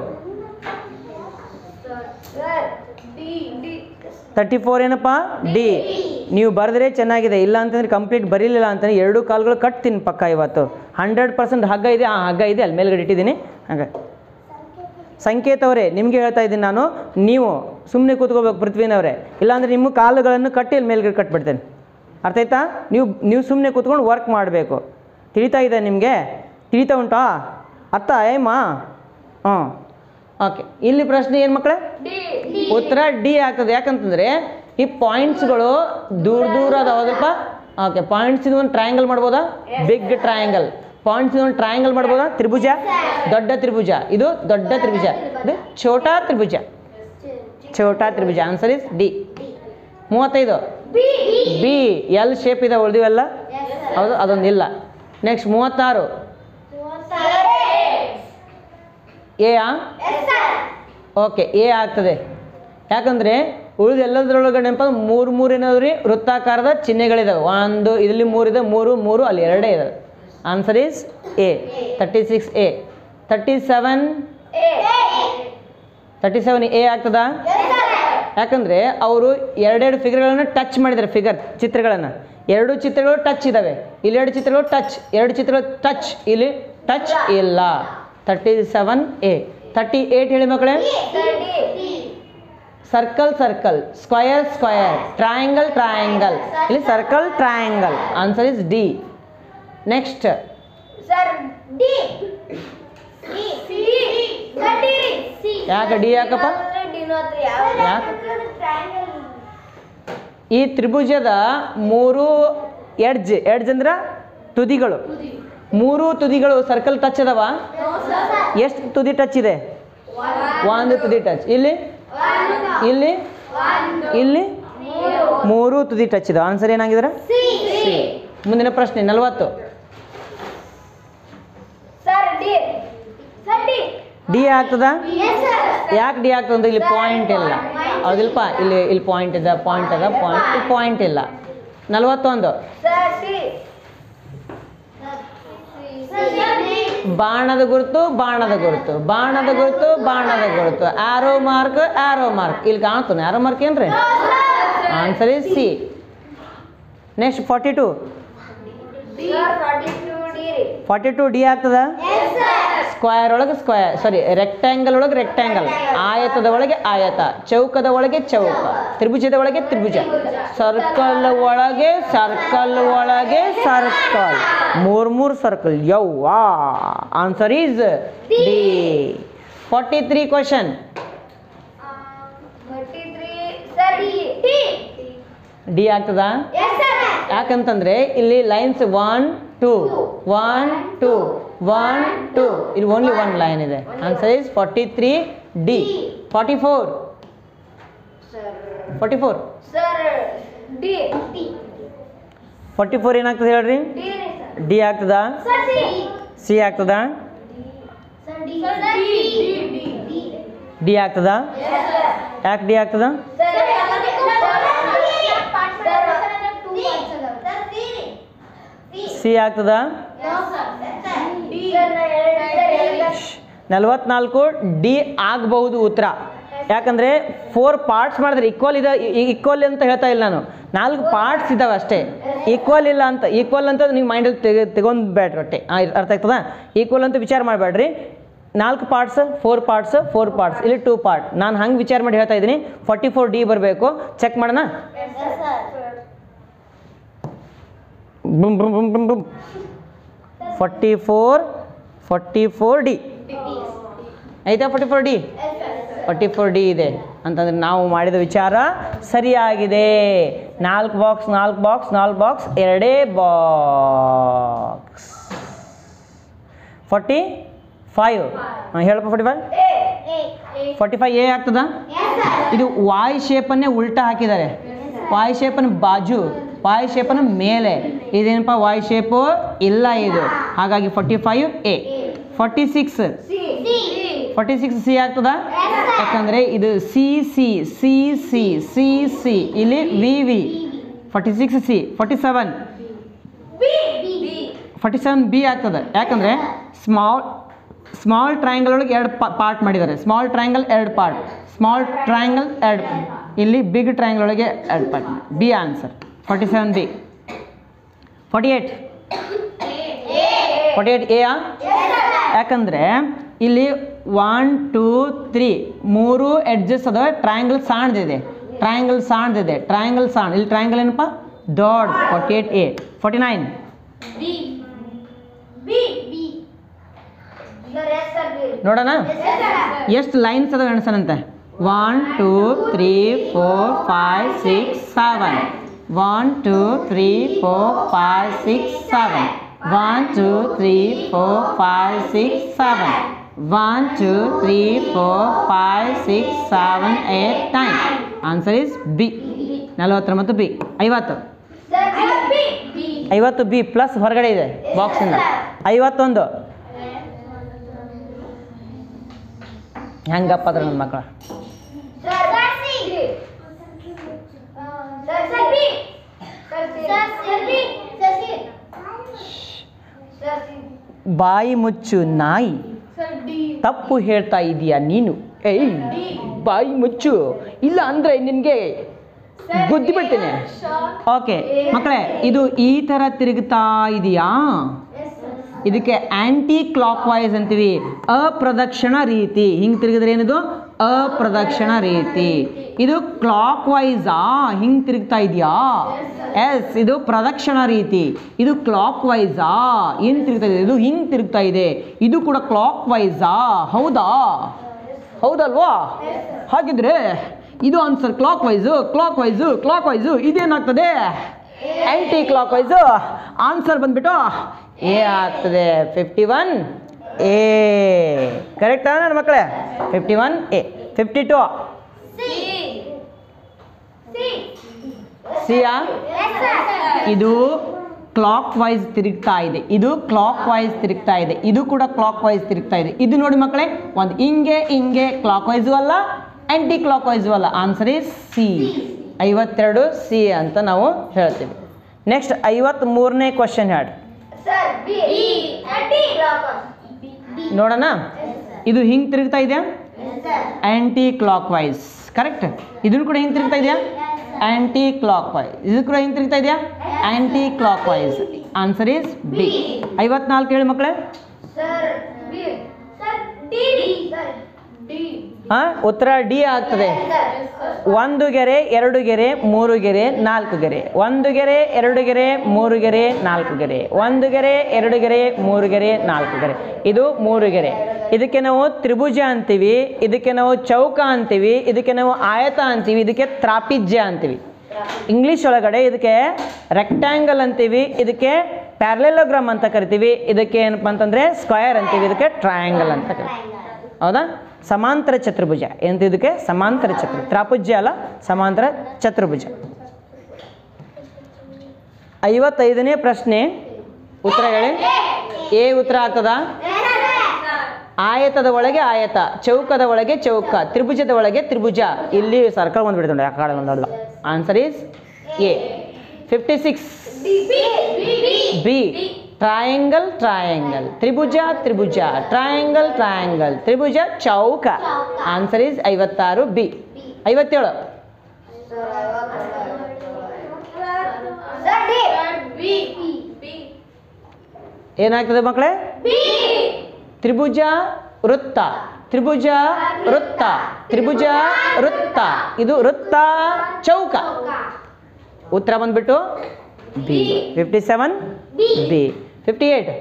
thirty four ಏನಪ್ಪ ಡಿ ನೀವು ಬರೆದ್ರೆ ಚೆನ್ನಾಗಿದೆ ಇಲ್ಲ ಅಂತಂದ್ರೆ ಕಂಪ್ಲೀಟ್ ಬರೀಲಿಲ್ಲ ಅಂತಂದ್ರೆ ಎರಡು ಕಾಲ್ಗಳು ಕಟ್ತೀನಿ ಪಕ್ಕ ಇವತ್ತು ಹಂಡ್ರೆಡ್ ಪರ್ಸೆಂಟ್ ಹಗ್ಗ ಇದೆ ಆ ಹಗ್ಗ ಇದೆ ಅಲ್ಲಿ ಮೇಲ್ಗಡೆ ಇಟ್ಟಿದ್ದೀನಿ ಹಾಗೆ ಸಂಕೇತ ಅವರೇ ನಿಮಗೆ ಹೇಳ್ತಾ ಇದ್ದೀನಿ ನಾನು ನೀವು ಸುಮ್ಮನೆ ಕೂತ್ಕೋಬೇಕು ಪೃಥ್ವಿನವರೇ ಇಲ್ಲಾಂದ್ರೆ ನಿಮ್ಮ ಕಾಲುಗಳನ್ನು ಕಟ್ಟಿ ಅಲ್ಲಿ ಮೇಲ್ಗಡೆ ಕಟ್ಬಿಡ್ತೇನೆ ಅರ್ಥ ಆಯ್ತಾ ನೀವು ನೀವು ಸುಮ್ಮನೆ ಕೂತ್ಕೊಂಡು ವರ್ಕ್ ಮಾಡಬೇಕು ತಿಳಿತಾ ಇದೆ ನಿಮಗೆ ತಿಳಿತಾ ಉಂಟಾ ಅರ್ಥ ಏಮಾ ಹಾಂ ಓಕೆ ಇಲ್ಲಿ ಪ್ರಶ್ನೆ ಏನು ಮಕ್ಕಳೇ ಉತ್ತರ ಡಿ ಆಗ್ತದೆ ಯಾಕಂತಂದ್ರೆ ಈ ಪಾಯಿಂಟ್ಸ್ಗಳು ದೂರ ದೂರ ಅದಾವದಪ್ಪ ಓಕೆ ಪಾಯಿಂಟ್ಸ್ ಇದು ಒಂದು ಟ್ರಯಾಂಗಲ್ ಮಾಡ್ಬೋದಾ ಬಿಗ್ ಟ್ರಯಾಂಗಲ್ ಪಾಯಿಂಟ್ಸ್ ಇದು ಒಂದು ಟ್ರಯಾಂಗಲ್ ಮಾಡ್ಬೋದಾ ತ್ರಿಭುಜ ದೊಡ್ಡ ತ್ರಿಭುಜ ಇದು ದೊಡ್ಡ ತ್ರಿಭುಜ ಇದು ಛೋಟಾ ತ್ರಿಭುಜ ಛೋಟಾ ತ್ರಿಭುಜ ಆನ್ಸರ್ ಇಸ್ ಡಿ ಮೂವತ್ತೈದು ಬಿ ಎಲ್ ಶೇಪ್ ಇದೆ ಉಳಿದಿವೆಲ್ಲ ಹೌದು ಅದೊಂದು ಇಲ್ಲ ನೆಕ್ಸ್ಟ್ ಮೂವತ್ತಾರು ಎ ಆ ಓಕೆ ಎ ಆಗ್ತದೆ ಯಾಕಂದರೆ ಉಳಿದ ಎಲ್ಲದರೊಳಗಡೆ ಏನಪ್ಪ ಅಂದ್ರೆ ಮೂರು ಮೂರು ಏನಾದ್ರು ರೀ ವೃತ್ತಾಕಾರದ ಚಿಹ್ನೆಗಳಿದಾವೆ ಒಂದು ಇಲ್ಲಿ ಮೂರಿದೆ ಮೂರು ಮೂರು ಅಲ್ಲಿ ಎರಡೇ ಇದಾವೆ answer is A thirty six A thirty seven thirty seven A ಆಗ್ತದಾ ಯಾಕಂದರೆ ಅವರು ಎರಡೆರಡು ಫಿಗರ್ಗಳನ್ನು ಟಚ್ ಮಾಡಿದ್ದಾರೆ ಫಿಗರ್ ಚಿತ್ರಗಳನ್ನು ಎರಡು ಚಿತ್ರಗಳು ಟಚ್ ಇದ್ದಾವೆ ಇಲ್ಲಿ ಎರಡು ಚಿತ್ರಗಳು ಟಚ್ ಎರಡು ಚಿತ್ರಗಳು ಟಚ್ ಇಲ್ಲಿ ಟಚ್ ಇಲ್ಲ thirty seven A thirty eight ಹೇಳಿ ಮಕ್ಕಳೇ circle circle square square triangle triangle ಇಲ್ಲಿ circle triangle answer is D next ಯಾಕೆ ಡಿ ಯಾಕಪ್ಪ ಯಾಕೆ ಈ ತ್ರಿಭುಜದ ಮೂರು ಎಡ್ಜ್ ಎಡ್ಜ್ ಅಂದ್ರೆ ತುದಿಗಳು ಮೂರು ತುದಿಗಳು ಸರ್ಕಲ್ ಟಚ್ ಅದಾವ ಎಷ್ಟು ತುದಿ ಟಚ್ ಇದೆ ಒಂದು ತುದಿ ಟಚ್ ಇಲ್ಲಿ ಇಲ್ಲಿ ಇಲ್ಲಿ ಮೂರು ತುದಿ ಟಚ್ ಇದೆ ಆನ್ಸರ್ ಏನಾಗಿದ್ದಾರೆ ಸಿ ಮುಂದಿನ ಪ್ರಶ್ನೆ ನಲವತ್ತು ಡಿ ಆಗ್ತದ ಯಾಕೆ ಡಿ ಆಗ್ತದೆ ಅಂದ್ರೆ ಇಲ್ಲಿ ಪಾಯಿಂಟ್ ಇಲ್ಲ ಹೌದಿಲ್ಪ ಇಲ್ಲಿ ಇಲ್ಲಿ ಪಾಯಿಂಟ್ ಇದೆ ಪಾಯಿಂಟ್ ಅದ ಪಾಯಿಂಟ್ ಇಲ್ಲಿ ಪಾಯಿಂಟ್ ಇಲ್ಲ ನಲವತ್ತೊಂದು
Sir,
ಬಾಣದ ಗುರುತು ಬಾಣದ ಗುರುತು ಬಾಣದ ಗುರುತು ಬಾಣದ ಗುರುತು ಆರೋ ಮಾರ್ಕ್ ಆರೋ ಮಾರ್ಕ್ ಇಲ್ಲಿ ಕಾಣ್ತಾನೆ ಆರೋ ಮಾರ್ಕ್ ಏನ್ರಿ answer is C next forty two
sir forty two D ರೀ
ಫಾರ್ಟಿ ಟು ಡಿ ಆಗ್ತದ ಸ್ಕ್ವಯರ್ ಒಳಗೆ ಸ್ಕ್ವಯರ್ ಸಾರಿ ರೆಕ್ಟ್ಯಾಂಗಲ್ ಒಳಗೆ ರೆಕ್ಟ್ಯಾಂಗಲ್ ಆಯತದ ಒಳಗೆ ಆಯತ ಚೌಕದ ಒಳಗೆ ಚೌಕ ತ್ರಿಭುಜದ ಒಳಗೆ ತ್ರಿಭುಜ ಸರ್ಕಲ್ ಒಳಗೆ ಸರ್ಕಲ್ ಒಳಗೆ ಸರ್ಕಲ್ ಮೂರ್ ಮೂರ್ ಸರ್ಕಲ್ ಯವ್ವಾ answer is D forty three question
forty three sir D
D ಆಗ್ತದ
ಎಸ್ ಸರ್
ಯಾಕಂತಂದ್ರೆ ಇಲ್ಲಿ lines one two one two one two ಇಲ್ಲಿ ಓನ್ಲಿ ಒನ್ ಲೈನ್ ಇದೆ answer is forty three D forty four
sir
forty four
sir D D
forty four ಏನಾಗ್ತದೆ ಹೇಳ್ರಿ
ಡಿ ರೀ ಸರ್
ಡಿ ಆಗ್ತದ
ಸರ್ ಸಿ
ಸಿ ಆಗ್ತದ
sir D sir D D D
D ಆಗ್ತದ
ಎಸ್ ಸರ್
ಯಾಕೆ ಡಿ ಆಗ್ತದ
ಸರ್ ಸರ್
ಸಿ ಆಗ್ತದ ನಲವತ್ನಾಲ್ಕು ಡಿ ಆಗಬಹುದು ಉತ್ತರ ಯಾಕಂದರೆ ಫೋರ್ ಪಾರ್ಟ್ಸ್ ಮಾಡಿದ್ರೆ ಈಕ್ವಲ್ ಇದೆ ಈಕ್ವಲ್ ಅಂತ ಹೇಳ್ತಾ ಇಲ್ಲ ನಾನು ನಾಲ್ಕು ಪಾರ್ಟ್ಸ್ ಇದ್ದಾವೆ ಅಷ್ಟೇ ಈಕ್ವಲ್ ಇಲ್ಲ ಅಂತ ಈಕ್ವಲ್ ಅಂತ ನೀವು ಮೈಂಡಲ್ಲಿ ತೆಗೆ ತೆಗೊಂಡ್ಬೇಡ್ರಿ ಒಟ್ಟೆ ಆ, ಅರ್ಥ ಆಗ್ತದ ಈಕ್ವಲ್ ಅಂತ ವಿಚಾರ ಮಾಡಬೇಡ್ರಿ ನಾಲ್ಕು parts four parts four parts ಇಲ್ಲಿ ಟೂ ಪಾರ್ಟ್ ನಾನು ಹಂಗೆ ವಿಚಾರ ಮಾಡಿ ಹೇಳ್ತಾ ಇದ್ದೀನಿ ಫಾರ್ಟಿ ಫೋರ್ ಡಿ ಬರಬೇಕು ಚೆಕ್ ಮಾಡೋಣ boom boom boom boom boom forty four forty four D ಆಯ್ತಾ forty four D forty four D ಇದೆ ಅಂತಂದ್ರೆ ನಾವು ಮಾಡಿದ ವಿಚಾರ ಸರಿಯಾಗಿದೆ ನಾಲ್ಕು ಬಾಕ್ಸ್ ನಾಲ್ಕು ಬಾಕ್ಸ್ ನಾಲ್ಕು ಬಾಕ್ಸ್ ಎರಡೇ ಬಾಕ್ಸ್ ಫಾರ್ಟಿ ಫೈವ್ ಹೇಳಪ್ಪ forty five forty five A ಆಗ್ತದ ಇದು ವಾಯ್ ಶೇಪನ್ನೇ ಉಲ್ಟಾ ಹಾಕಿದ್ದಾರೆ ವಾಯ್ ಶೇಪನ್ನು ಬಾಜು ವಾಯ್ ಶೇಪನ್ನು ಮೇಲೆ ಇದೇನಪ್ಪ ವಾಯ್ ಶೇಪು ಇಲ್ಲ ಇದು ಹಾಗಾಗಿ forty five A forty six forty six C ಆಗ್ತದ ಯಾಕಂದರೆ ಇದು C C C C C C ಇಲ್ಲಿ V V forty six C forty seven forty seven B ಆಗ್ತದೆ ಯಾಕಂದರೆ ಸ್ಮಾಲ್ ಸ್ಮಾಲ್ ಟ್ರಯಾಂಗಲ್ ಒಳಗೆ ಎರಡು ಪಾರ್ಟ್ ಮಾಡಿದ್ದಾರೆ ಸ್ಮಾಲ್ ಟ್ರಯಾಂಗಲ್ ಎರಡು ಪಾರ್ಟ್ ಸ್ಮಾಲ್ ಟ್ರಯಾಂಗಲ್ ಎರಡು ಇಲ್ಲಿ ಬಿಗ್ ಟ್ರಯಾಂಗಲ್ ಒಳಗೆ ಎರಡು part B answer forty seven B forty eight forty eight A ಯಾಕಂದರೆ ಇಲ್ಲಿ ಒನ್ ಟೂ ತ್ರೀ ಮೂರು ಎಡ್ಜಸ್ ಅದಾವೆ ಟ್ರಯಾಂಗಲ್ ಸಣ್ಣದಿದೆ ಟ್ರಯಾಂಗಲ್ ಸಣ್ಣದಿದೆ ಟ್ರಯಾಂಗಲ್ ಸಣ್ಣ ಇಲ್ಲಿ ಟ್ರಯಾಂಗಲ್ ಏನಪ್ಪ ದೊಡ್ಡ forty eight A forty nine ನೋಡೋಣ ಎಷ್ಟು ಲೈನ್ಸ್ ಅದಾವೆ ಎಣ್ಸನಂತೆ one two three four five six seven one two three four five six seven one two three four five six seven one two three four five six seven eight nine answer is B ನಲವತ್ತೊಂಬತ್ತು ಬಿ ಐವತ್ತು ಐವತ್ತು ಬಿ ಪ್ಲಸ್ ಹೊರಗಡೆ ಇದೆ ಬಾಕ್ಸಿಂದ ಐವತ್ತೊಂದು ಹೆಂಗಪ್ಪ ಅದ್ರ ನನ್ನ ಮಕ್ಕಳ ಬಾಯಿ ಮುಚ್ಚು ನಾಯಿ ತಪ್ಪು ಹೇಳ್ತಾ ಇದೀಯಾ ನೀನು ಏಯ್ ಬಾಯಿ ಮುಚ್ಚು ಇಲ್ಲ ಅಂದರೆ ನಿನಗೆ ಗುದ್ದಿ ಬಿಡ್ತೇನೆ ಓಕೆ ಮಕ್ಕಳೇ ಇದು ಈ ಥರ ತಿರುಗ್ತಾ ಇದೆಯಾ ಇದಕ್ಕೆ ಆಂಟಿ ಕ್ಲಾಕ್ ವೈಸ್ ಅಂತೀವಿ ಅಪ್ರದಕ್ಷಿಣ ರೀತಿ ಹಿಂಗೆ ತಿರುಗಿದ್ರೆ ಏನಿದು ಅಪ್ರದಕ್ಷಿಣ ರೀತಿ ಇದು ಕ್ಲಾಕ್ ವೈಸಾ ಹಿಂಗೆ ತಿರುಗ್ತಾ ಇದೆಯಾ ಎಸ್ ಇದು ಪ್ರದಕ್ಷಿಣ ರೀತಿ ಇದು ಕ್ಲಾಕ್ ವೈಸಾ ಏನು ತಿರುಗ್ತಾ ಇದೆ ಇದು ಹಿಂಗೆ ತಿರುಗ್ತಾ ಇದೆ ಇದು ಕೂಡ ಕ್ಲಾಕ್ ವೈಸಾ ಹೌದಾ ಹೌದಲ್ವಾ ಹಾಗಿದ್ರೆ ಇದು answer clockwise clockwise clockwise ಇದೇನಾಗ್ತದೆ ಆಂಟಿ ಕ್ಲಾಕ್ ವೈಸು ಆನ್ಸರ್ ಬಂದ್ಬಿಟ್ಟು ಎ ಆಗ್ತದೆ ಫಿಫ್ಟಿ ಒನ್ ಎ ಕರೆಕ್ಟಾ ನನ್ನ ಮಕ್ಕಳೇ fifty one A fifty two ಸಿಯಾ ಇದು ಕ್ಲಾಕ್ ವೈಸ್ ತಿರುಗ್ತಾ ಇದೆ ಇದು ಕ್ಲಾಕ್ ವೈಸ್ ತಿರುಗ್ತಾ ಇದೆ ಇದು ಕೂಡ ಕ್ಲಾಕ್ ವೈಸ್ ತಿರುಗ್ತಾ ಇದೆ ಇದು ನೋಡಿ ಮಕ್ಕಳೇ ಒಂದು ಹಿಂಗೆ ಹಿಂಗೆ ಕ್ಲಾಕ್ ವೈಸು ಅಲ್ಲ ಆ್ಯಂಟಿ ಕ್ಲಾಕ್ ವೈಸು ಅಲ್ಲ ಆನ್ಸರ್ ಈಸ್ ಸಿ ಐವತ್ತೆರಡು ಸಿ ಅಂತ ನಾವು ಹೇಳ್ತೀವಿ ನೆಕ್ಸ್ಟ್ ಐವತ್ತ್ಮೂರನೇ ಕ್ವಶನ್ ಹೇಳಿ ನೋಡೋಣ ಇದು ಹಿಂಗೆ ತಿರುಗ್ತಾ ಇದೆಯಾ ಆ್ಯಂಟಿ ಕ್ಲಾಕ್ ವೈಸ್ ಕರೆಕ್ಟ್ ಇದನ್ನು ಕೂಡ ಹಿಂಗೆ ತಿರುಗ್ತಾ ಇದೆಯಾ ಆ್ಯಂಟಿ ಕ್ಲಾಕ್ ವೈಸ್ ಇದು ಕೂಡ ಹಿಂಗೆ ತಿರುಗ್ತಾ ಇದೆಯಾ anticlockwise answer is B ಐವತ್ನಾಲ್ಕು ಹೇಳಿ ಮಕ್ಕಳೇ
sir B
sir D D
sir D
ಹಾಂ ಉತ್ತರ ಡಿ ಆಗ್ತದೆ
ಸರ್
ಒಂದು ಗೆರೆ ಎರಡು ಗೆರೆ ಮೂರು ಗೆರೆ ನಾಲ್ಕು ಗೆರೆ ಒಂದು ಗೆರೆ ಎರಡು ಗೆರೆ ಮೂರು ಗೆರೆ ನಾಲ್ಕು ಗೆರೆ ಒಂದು ಗೆರೆ ಎರಡು ಗೆರೆ ಮೂರು ಗೆರೆ ನಾಲ್ಕು ಗೆರೆ ಇದು ಮೂರು ಗೆರೆ ಇದಕ್ಕೆ ನಾವು ತ್ರಿಭುಜ ಅಂತೀವಿ ಇದಕ್ಕೆ ನಾವು ಚೌಕ ಅಂತೀವಿ ಇದಕ್ಕೆ ನಾವು ಆಯತ ಅಂತೀವಿ ಇದಕ್ಕೆ ತ್ರಾಪಿಜ್ಯ ಅಂತೀವಿ ಇಂಗ್ಲೀಷ್ ಒಳಗಡೆ ಇದಕ್ಕೆ ರೆಕ್ಟ್ಯಾಂಗಲ್ ಅಂತೀವಿ ಇದಕ್ಕೆ ಪ್ಯಾರಲೆಲೋಗ್ರಾಮ್ ಅಂತ ಕರಿತೀವಿ ಇದಕ್ಕೆ ಏನಪ್ಪ ಅಂತಂದರೆ ಸ್ಕ್ವಯರ್ ಅಂತೀವಿ ಇದಕ್ಕೆ ಟ್ರಯಾಂಗಲ್ ಅಂತ ಕರಿತೀವಿ ಹೌದಾ ಸಮಾಂತರ ಚತುರ್ಭುಜ ಎಂತ ಇದಕ್ಕೆ ಸಮಾಂತರ ಚತುರ್ ತ್ರಾಪುಜ್ಯ ಅಲ್ಲ ಸಮಾಂತರ ಚತುರ್ಭುಜ ಐವತ್ತೈದನೇ ಪ್ರಶ್ನೆ ಉತ್ತರ ಹೇಳಿ ಎ ಉತ್ತರ ಆಗ್ತದ ಆಯತದ ಒಳಗೆ ಆಯತ ಚೌಕದ ಒಳಗೆ ಚೌಕ ತ್ರಿಭುಜದ ಒಳಗೆ ತ್ರಿಭುಜ ಇಲ್ಲಿ ಸರ್ಕಲ್ ಬಂದ್ಬಿಡ್ತು ನೋಡಿ ಆ ಕಡೆ ಒಂದಲ್ಲ answer is A fifty six B triangle triangle ತ್ರಿಭುಜ ತ್ರಿಭುಜ ಟ್ರಯಾಂಗಲ್ ಟ್ರಯಾಂಗಲ್ ತ್ರಿಭುಜ ಚೌಕ ಆನ್ಸರ್ ಈಸ್ ಐವತ್ತಾರು ಬಿ ಐವತ್ತೇಳು
ಸರ್ ಡಿ
ಬಿ ಬಿ
ಏನಾಗ್ತದೆ ಮಕ್ಕಳೇ ತ್ರಿಭುಜ ವೃತ್ತ ತ್ರಿಭುಜ ವೃತ್ತ ತ್ರಿಭುಜ ವೃತ್ತ ಇದು ವೃತ್ತ ಚೌಕ ಉತ್ತರ ಬಂದ್ಬಿಟ್ಟು B fifty seven B fifty eight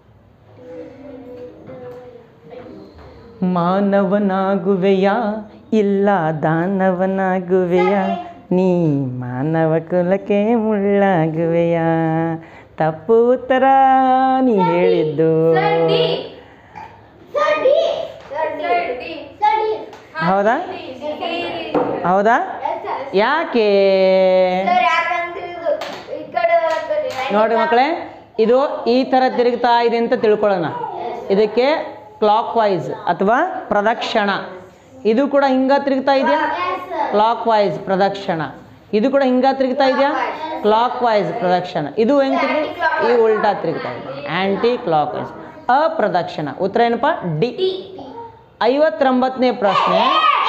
ಮಾನವನಾಗುವೆಯ ಇಲ್ಲ ದಾನವನಾಗುವೆಯ ನೀ ಮಾನವ ಕುಲಕ್ಕೆ ಮುಳ್ಳಾಗುವೆಯ ತಪ್ಪು ಉತ್ತರ ನೀ ಹೇಳಿದ್ದು
sir D sir D sir D sir D
ಹೌದಾ ಹೌದಾ ಯಾಕೆ
ಸರ್ ಯಾಕಂದ್ರೆ ಇದು ಈ ಕಡೆ ಬರ್ತದೆ
ನೋಡಿ ಮಕ್ಕಳೇ ಇದು ಈ ಥರ ತಿರುಗ್ತಾ ಇದೆ ಅಂತ ತಿಳ್ಕೊಳ್ಳೋಣ ಇದಕ್ಕೆ ಕ್ಲಾಕ್ ವೈಸ್ ಅಥವಾ ಪ್ರದಕ್ಷಿಣ ಇದು ಕೂಡ ಹಿಂಗ ತಿರುಗ್ತಾ ಇದೆಯಾ ಕ್ಲಾಕ್ ವೈಸ್ ಪ್ರದಕ್ಷಿಣ ಇದು ಕೂಡ ಹಿಂಗ ತಿರುಗ್ತಾ ಇದೆಯಾ ಕ್ಲಾಕ್ ವೈಸ್ ಪ್ರದಕ್ಷಿಣ ಇದು ಹೆಂಗ್ ತಿರುಗಿ ಈ ಉಲ್ಟಾ ತಿರುಗ್ತಾ ಇದೆ ಆಂಟಿ ಕ್ಲಾಕ್ ವೈಸ್ ಅಪ್ರದಕ್ಷಿಣ ಉತ್ತರ ಏನಪ್ಪ ಡಿ ಐವತ್ತೊಂಬತ್ತನೇ ಪ್ರಶ್ನೆ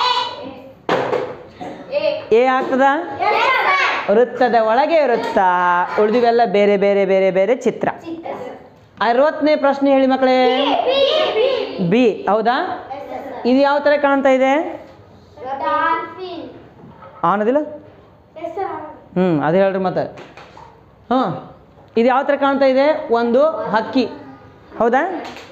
ಎ ಆಗ್ತದ ವೃತ್ತದ ಒಳಗೆ ವೃತ್ತ ಉಳಿದಿವೆಲ್ಲ ಬೇರೆ ಬೇರೆ ಬೇರೆ ಬೇರೆ ಚಿತ್ರ ಅರವತ್ತನೇ ಪ್ರಶ್ನೆ ಹೇಳಿ ಮಕ್ಕಳೇ ಬಿ ಹೌದಾ ಇದು ಯಾವ ಥರ ಕಾಣ್ತಾ ಇದೆ
ಡಾಲ್ಫಿನ್
ಆನದಿಲ್ಲ ಹ್ಞೂ ಅದು ಹೇಳ್ರಿ ಮತ್ತೆ ಹಾಂ ಇದು ಯಾವ ಥರ ಕಾಣ್ತಾ ಇದೆ ಒಂದು ಹಕ್ಕಿ ಹೌದಾ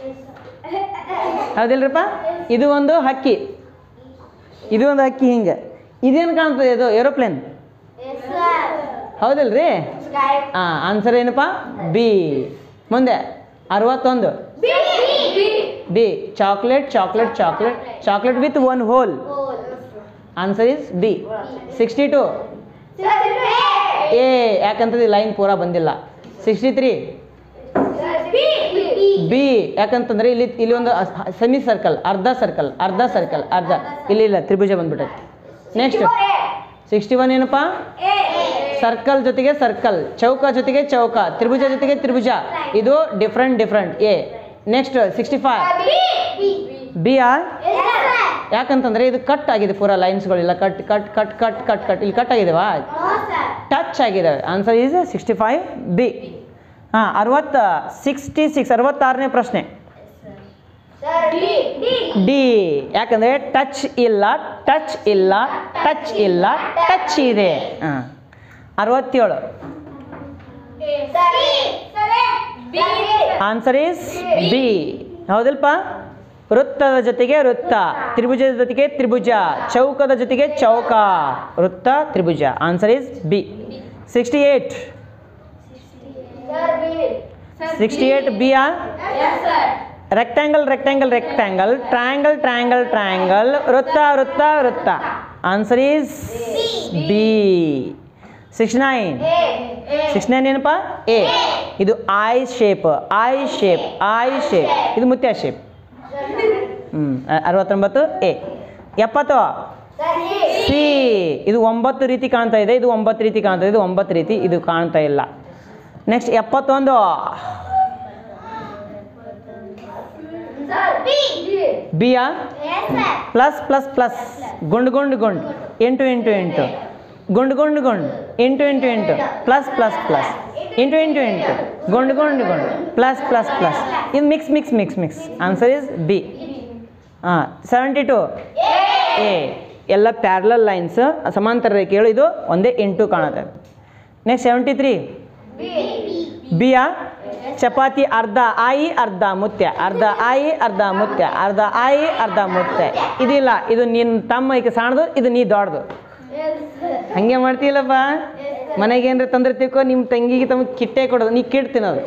ಹೌದಿಲ್ರಪ್ಪ ಇದು ಒಂದು ಹಕ್ಕಿ ಇದು ಒಂದು ಹಕ್ಕಿ ಹಿಂಗೆ ಇದೇನು ಕಾಣ್ತದೆ ಇದು ಏರೋಪ್ಲೇನ್
ಎಸ್ ಸರ್
ಹೌದಿಲ್ರಿ
ಸ್ಕೈ
ಹಾಂ ಆನ್ಸರ್ ಏನಪ್ಪ ಬಿ ಮುಂದೆ ಅರವತ್ತೊಂದು
B B
B chocolate chocolate chocolate chocolate with one hole
bowl
answer is B sixty two
sir
A ಯಾಕಂತಂದ್ರೆ ಲೈನ್ ಪೂರಾ ಬಂದಿಲ್ಲ sixty three
B B
B ಯಾಕಂತಂದ್ರೆ ಇಲ್ಲಿ ಇಲ್ಲಿ ಒಂದು ಸೆಮಿ ಸರ್ಕಲ್ ಅರ್ಧ ಸರ್ಕಲ್ ಅರ್ಧ ಸರ್ಕಲ್ ಅರ್ಧ ಇಲ್ಲಿ ಇಲ್ಲ ತ್ರಿಭುಜ ಬಂದ್ಬಿಟ್ಟೈತೆ ನೆಕ್ಸ್ಟ್ ಸಿಕ್ಸ್ಟಿ ಒನ್ ಏನಪ್ಪ ಸರ್ಕಲ್ ಜೊತೆಗೆ ಸರ್ಕಲ್ ಚೌಕ ಜೊತೆಗೆ ಚೌಕ ತ್ರಿಭುಜ ಜೊತೆಗೆ ತ್ರಿಭುಜ ಇದು different different A next sixty five
B B
B ಆ
ಎಸ್ ಸರ್
ಯಾಕಂತಂದ್ರೆ ಇದು ಕಟ್ ಆಗಿದೆ ಪೂರಾ ಲೈನ್ಸ್ಗಳಿಲ್ಲ cut cut cut cut cut cut ಇಲ್ಲಿ ಕಟ್ ಆಗಿದಾವಾ
ನೋ ಸರ್
ಟಚ್ ಆಗಿದ್ದಾವೆ answer is sixty five B ಹಾಂ ಅರವತ್ತ ಸಿಕ್ಸ್ಟಿ ಸಿಕ್ಸ್ ಅರವತ್ತಾರನೇ ಪ್ರಶ್ನೆ
ಸರ್ ಡಿ ಡಿ
ಡಿ ಯಾಕಂದರೆ ಟಚ್ ಇಲ್ಲ ಟಚ್ ಇಲ್ಲ ಟಚ್ ಇಲ್ಲ ಟಚ್ ಇದೆ ಹಾಂ ಅರವತ್ತೇಳು
sir B
answer is B ಹೌದಲ್ಪ ವೃತ್ತದ ಜೊತೆಗೆ ವೃತ್ತ ತ್ರಿಭುಜದ ಜೊತೆಗೆ ತ್ರಿಭುಜ ಚೌಕದ ಜೊತೆಗೆ ಚೌಕ ವೃತ್ತ ತ್ರಿಭುಜ answer is B sixty eight
sir B
sixty eight ಬಿಯಾ
yes sir
rectangle rectangle rectangle triangle triangle triangle ವೃತ್ತ ವೃತ್ತ ವೃತ್ತ answer is B sixty nine
A A
sixty nine ಏನಪ್ಪ ಎ ಇದು I shape I shape I shape ಇದು ಮುತ್ಯ ಶೇಪ್ ಹ್ಞೂ ಅರವತ್ತೊಂಬತ್ತು ಎ ಎಪ್ಪತ್ತು
ಸರ್ ಸಿ
ಸಿ ಇದು ಒಂಬತ್ತು ರೀತಿ ಕಾಣ್ತಾ ಇದೆ ಇದು ಒಂಬತ್ತು ರೀತಿ ಕಾಣ್ತಾ ಇದೆ ಇದು ಒಂಬತ್ತು ರೀತಿ ಇದು ಕಾಣ್ತಾ ಇಲ್ಲ ನೆಕ್ಸ್ಟ್ ಎಪ್ಪತ್ತೊಂದು
ಸರ್ ಬಿ
ಬಿಯಾ
yes sir
plus plus plus ಗುಂಡು ಗುಂಡು ಗುಂಡು ಎಂಟು ಎಂಟು ಎಂಟು ಗುಂಡು ಗುಂಡು ಗುಂಡು ಎಂಟು ಎಂಟು ಎಂಟು ಪ್ಲಸ್ ಪ್ಲಸ್ ಪ್ಲಸ್ ಎಂಟು ಎಂಟು ಎಂಟು ಗುಂಡು ಗುಂಡು ಗುಂಡು ಪ್ಲಸ್ ಪ್ಲಸ್ ಪ್ಲಸ್ ಇದು mix mix mix mix answer is B ಹಾಂ ಸೆವೆಂಟಿ ಟು ಎ ಎಲ್ಲ ಪ್ಯಾರಲಲ್ ಲೈನ್ಸ್ ಸಮಾಂತರ ರೇಖೆಗಳು ಇದು ಒಂದೇ ಎಂಟು ಕಾಣುತ್ತೆ ನೆಕ್ಸ್ಟ್ ಸೆವೆಂಟಿ ತ್ರೀ ಬಿಯ ಚಪಾತಿ ಅರ್ಧ ಆಯಿ ಅರ್ಧ ಮುತ್ಯ ಅರ್ಧ ಆಯಿ ಅರ್ಧ ಮುತ್ಯ ಅರ್ಧ ಆಯಿ ಅರ್ಧ ಮುತ್ಯ ಇದಿಲ್ಲ ಇದು ನಿನ್ನ ತಮ್ಮ ಈಗ ಸಣ್ಣದು ಇದು ನೀ ದೊಡ್ಡದು ಹಂಗೆ ಮಾಡ್ತೀಯಲ್ಲಪ್ಪ ಮನೆಗೆ ಏನ್ರ ತಂದ್ರೆ ತಿಳ್ಕೊ ನಿಮ್ಮ ತಂಗಿಗೆ ತಮ್ಮ ಕಿಟ್ಟೆ ಕೊಡೋದು ನೀ ಕಿಟ್ ತಿನ್ನೋದು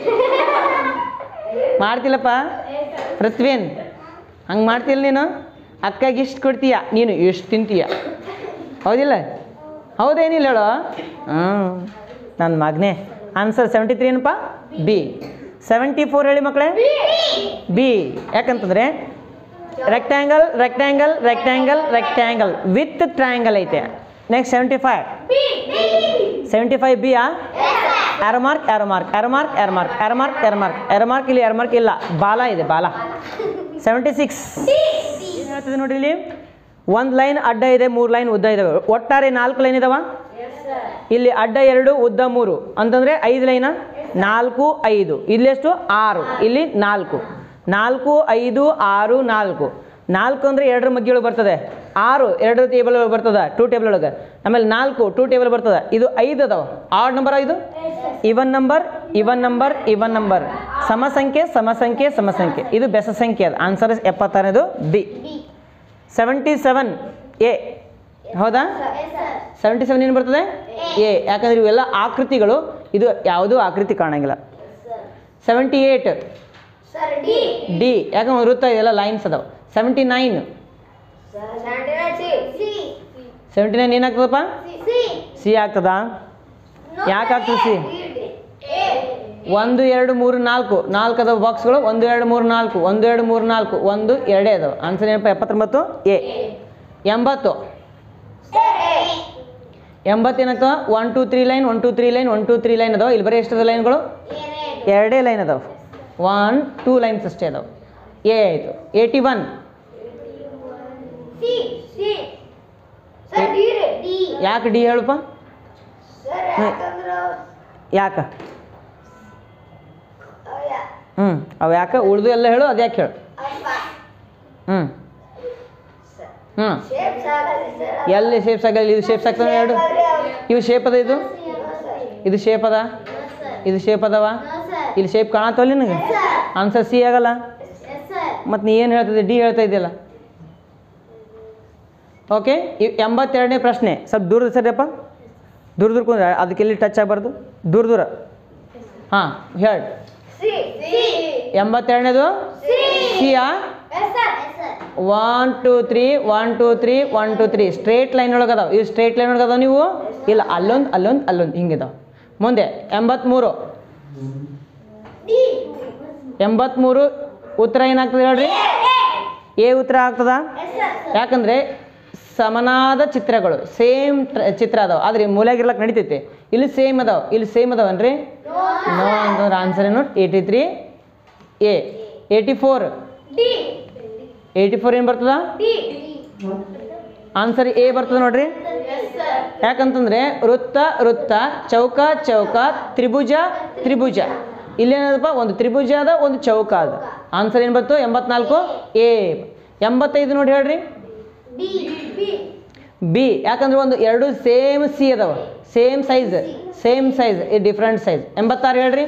ಮಾಡ್ತಿಲ್ಲಪ್ಪ ಪೃಥ್ವೇನ್ ಹಂಗೆ ಮಾಡ್ತಿಲ್ಲ ನೀನು ಅಕ್ಕಗೆ ಇಷ್ಟು ಕೊಡ್ತೀಯ ನೀನು ಎಷ್ಟು ತಿಂತೀಯ ಹೌದಿಲ್ಲ ಹೌದೇನಿಲ್ಲ ಹೇಳೋ ಹ್ಞೂ ನನ್ನ ಮಗನೇ ಆನ್ಸರ್ ಸೆವೆಂಟಿ ತ್ರೀ ಏನಪ್ಪ ಬಿ ಸೆವೆಂಟಿ ಫೋರ್ ಹೇಳಿ ಮಕ್ಕಳೇ ಬಿ ಯಾಕಂತಂದರೆ rectangle rectangle rectangle rectangle with triangle ಐತೆ next seventy five seventy five B ಆ arrow mark arrow mark arrow mark arrow mark arrow mark arrow mark arrow mark ಇಲ್ಲಿ ಆರೋ ಮಾರ್ಕ್ ಇಲ್ಲ ಬಾಲ ಇದೆ ಬಾಲ ಸೆವೆಂಟಿ ಸಿಕ್ಸ್ ಹೇಳ್ತದೆ ನೋಡ್ರಿ ಇಲ್ಲಿ ಒಂದು ಲೈನ್ ಅಡ್ಡ ಇದೆ ಮೂರು ಲೈನ್ ಉದ್ದ ಇದಾವೆ ಒಟ್ಟಾರೆ ನಾಲ್ಕು ಲೈನ್ ಇದಾವ ಇಲ್ಲಿ ಅಡ್ಡ ಎರಡು ಉದ್ದ ಮೂರು ಅಂತಂದರೆ ಐದು ಲೈನ ನಾಲ್ಕು ಐದು ಇಲ್ಲೆಷ್ಟು ಆರು ಇಲ್ಲಿ ನಾಲ್ಕು ನಾಲ್ಕು ಐದು ಆರು ನಾಲ್ಕು ನಾಲ್ಕು ಅಂದರೆ ಎರಡರ ಮಧ್ಯೆ ಒಳಗೆ ಬರ್ತದೆ ಆರು ಎರಡರ ಟೇಬಲ್ ಒಳಗೆ ಬರ್ತದೆ ಟೂ ಟೇಬಲ್ ಒಳಗೆ ಆಮೇಲೆ ನಾಲ್ಕು ಟೂ ಟೇಬಲ್ ಬರ್ತದೆ ಇದು ಐದು ಅದಾವ ಆಡ್ ನಂಬರ್ ಇದು even number even number even number ಸಮ ಸಂಖ್ಯೆ ಸಮ ಸಂಖ್ಯೆ ಸಮ ಸಂಖ್ಯೆ ಇದು ಬೆಸ ಸಂಖ್ಯೆ ಅದು ಆನ್ಸರ್ ಎಪ್ಪತ್ತಾರನೇದು ಬಿ ಸೆವೆಂಟಿ ಸೆವೆನ್ ಎ ಹೌದಾ ಸೆವೆಂಟಿ ಸೆವೆನ್ ಏನು ಬರ್ತದೆ ಎ ಯಾಕಂದ್ರೆ ಇವೆಲ್ಲ ಆಕೃತಿಗಳು ಇದು ಯಾವುದೂ ಆಕೃತಿ ಕಾಣಂಗಿಲ್ಲ seventy eight
sir D
D ಯಾಕಂದ್ರೆ ವೃತ್ತ ಇದೆಲ್ಲ ಲೈನ್ಸ್ ಅದಾವೆ seventy nine
sir seventy C C
seventy nine ಏನಾಗ್ತದಪ್ಪ
ಸಿ
ಸಿ ಆಗ್ತದಾ ಯಾಕೆ ಆಗ್ತದೆ ಸಿ
ಎ
ಒಂದು ಎರಡು ಮೂರು ನಾಲ್ಕು ನಾಲ್ಕು ಅದಾವ ಬಾಕ್ಸ್ಗಳು ಒಂದು ಎರಡು ಮೂರು ನಾಲ್ಕು ಒಂದು ಎರಡು ಮೂರು ನಾಲ್ಕು ಒಂದು ಎರಡೇ ಅದಾವೆ ಆನ್ಸರ್ ಏನಪ್ಪ ಎಪ್ಪತ್ತೊಂಬತ್ತು ಎ ಎಂಬತ್ತು
ಸರ್ ಎ
ಎಂಬತ್ತು ಏನಾಗ್ತವೆ one two three line one two three line one two three line ಅದಾವೆ ಇಲ್ಲಿ ಬರೀ ಎಷ್ಟದ ಲೈನ್ಗಳು ಎರಡೇ ಲೈನ್ ಅದಾವೆ ಒನ್ ಟೂ ಲೈನ್ಸ್ ಅಷ್ಟೇ ಅದಾವೆ ಎ ಆಯಿತು eighty one
C C sir D ರೀ ಡಿ
ಯಾಕೆ ಡಿ ಹೇಳಪ್ಪ
ಸರ್ ಯಾಕಂದ್ರೆ
ಯಾಕೆ
ಅಯ್ಯ
ಹ್ಞೂ ಅವು ಯಾಕೆ ಉಳ್ದು ಎಲ್ಲ ಹೇಳು ಅದು ಯಾಕೆ ಹೇಳು
ಅಪ್ಪ
ಹ್ಞೂ ಹ್ಞೂ
ಶೇಪ್ ಸಾಗಲಿ ಸರ್
ಎಲ್ಲಿ ಶೇಪ್ಸ್ ಆಗಲ್ಲ ಇದು ಶೇಪ್ಸ್ ಆಗ್ತವೆ ಎರಡು ಇವು ಶೇಪ್ ಅದ ಇದು ಇದು ಶೇಪ್ ಅದ ಇದು ಶೇಪ್ ಅದಾವ ಇಲ್ಲಿ ಶೇಪ್ ಕಾಣತ್ತವಲ್ಲ ನಿನಗೆ ಆನ್ಸರ್ ಸಿ ಆಗಲ್ಲ ಮತ್ತು ನೀ ಏನು ಹೇಳ್ತಿದ್ದೆ ಡಿ ಹೇಳ್ತಾ ಇದೆಯಲ್ಲ ಓಕೆ ಎಂಬತ್ತೆರಡನೇ ಪ್ರಶ್ನೆ ಸ್ವಲ್ಪ ದೂರದ ಸರಿಯಪ್ಪ ದೂರ ದೂರ ಕುಂದ್ರೆ ಅದಕ್ಕೆ ಎಲ್ಲಿ ಟಚ್ ಆಗಬಾರ್ದು ದೂರ ದೂರ ಹಾಂ ಹೇಳಿ
ಸಿ ಸಿ
ಎಂಬತ್ತೆರಡನೇದು
ಸಿ
ಸಿಯಾ
yes sir yes sir
one two three one two three one two three straight line ಒಳಗೆ ಅದಾವೆ ಇವು ಸ್ಟ್ರೇಟ್ ಲೈನ್ ಒಳಗೆ ಅದಾವೆ ನೀವು ಇಲ್ಲ ಅಲ್ಲೊಂದು ಅಲ್ಲೊಂದು ಅಲ್ಲೊಂದು ಹಿಂಗಿದಾವೆ ಮುಂದೆ ಎಂಬತ್ತ್ಮೂರು
ಡಿ
ಎಂಬತ್ತ್ಮೂರು ಉತ್ತರ ಏನಾಗ್ತದೆ ಹೇಳ್ರಿ ಎ ಉತ್ತರ ಆಗ್ತದ
ಎಸ್ ಸರ್
ಯಾಕಂದರೆ ಸಮನಾದ ಚಿತ್ರಗಳು ಸೇಮ್ ಚಿತ್ರ ಅದಾವೆ ಆದರೆ ಮೂಲೆಗಿರ್ಲಕ್ಕೆ ನಡಿತೈತೆ ಇಲ್ಲಿ ಸೇಮ್ ಅದಾವೆ ಇಲ್ಲಿ ಸೇಮ್ ಅದಾವನ್ರಿ ನೋ ಅಂತಂದ್ರೆ ಆನ್ಸರ್ ಏನು eighty three A eighty four
D
eighty four ಏನು ಬರ್ತದ
ಡಿ
ಆನ್ಸರ್ ಎ ಬರ್ತದೆ ನೋಡ್ರಿ
ಎಸ್ ಸರ್
ಯಾಕಂತಂದ್ರೆ ವೃತ್ತ ವೃತ್ತ ಚೌಕ ಚೌಕ ತ್ರಿಭುಜ ತ್ರಿಭುಜ ಇಲ್ಲೇನದಪ್ಪ ಒಂದು ತ್ರಿಭುಜ ಅದ ಒಂದು ಚೌಕ ಅದ ಆನ್ಸರ್ ಏನು ಬಂತು ಎಂಬತ್ನಾಲ್ಕು ಎ ಎಂಬತ್ತೈದು ನೋಡಿ ಹೇಳ್ರಿ
ಡಿ ಬಿ
ಬಿ ಯಾಕಂದ್ರೆ ಒಂದು ಎರಡು ಸೇಮ್ ಸಿ ಅದಾವ ಸೇಮ್ ಸೈಜ್ ಸೇಮ್ ಸೈಜ್ ಈ ಡಿಫ್ರೆಂಟ್ ಸೈಜ್ ಎಂಬತ್ತಾರು ಹೇಳ್ರಿ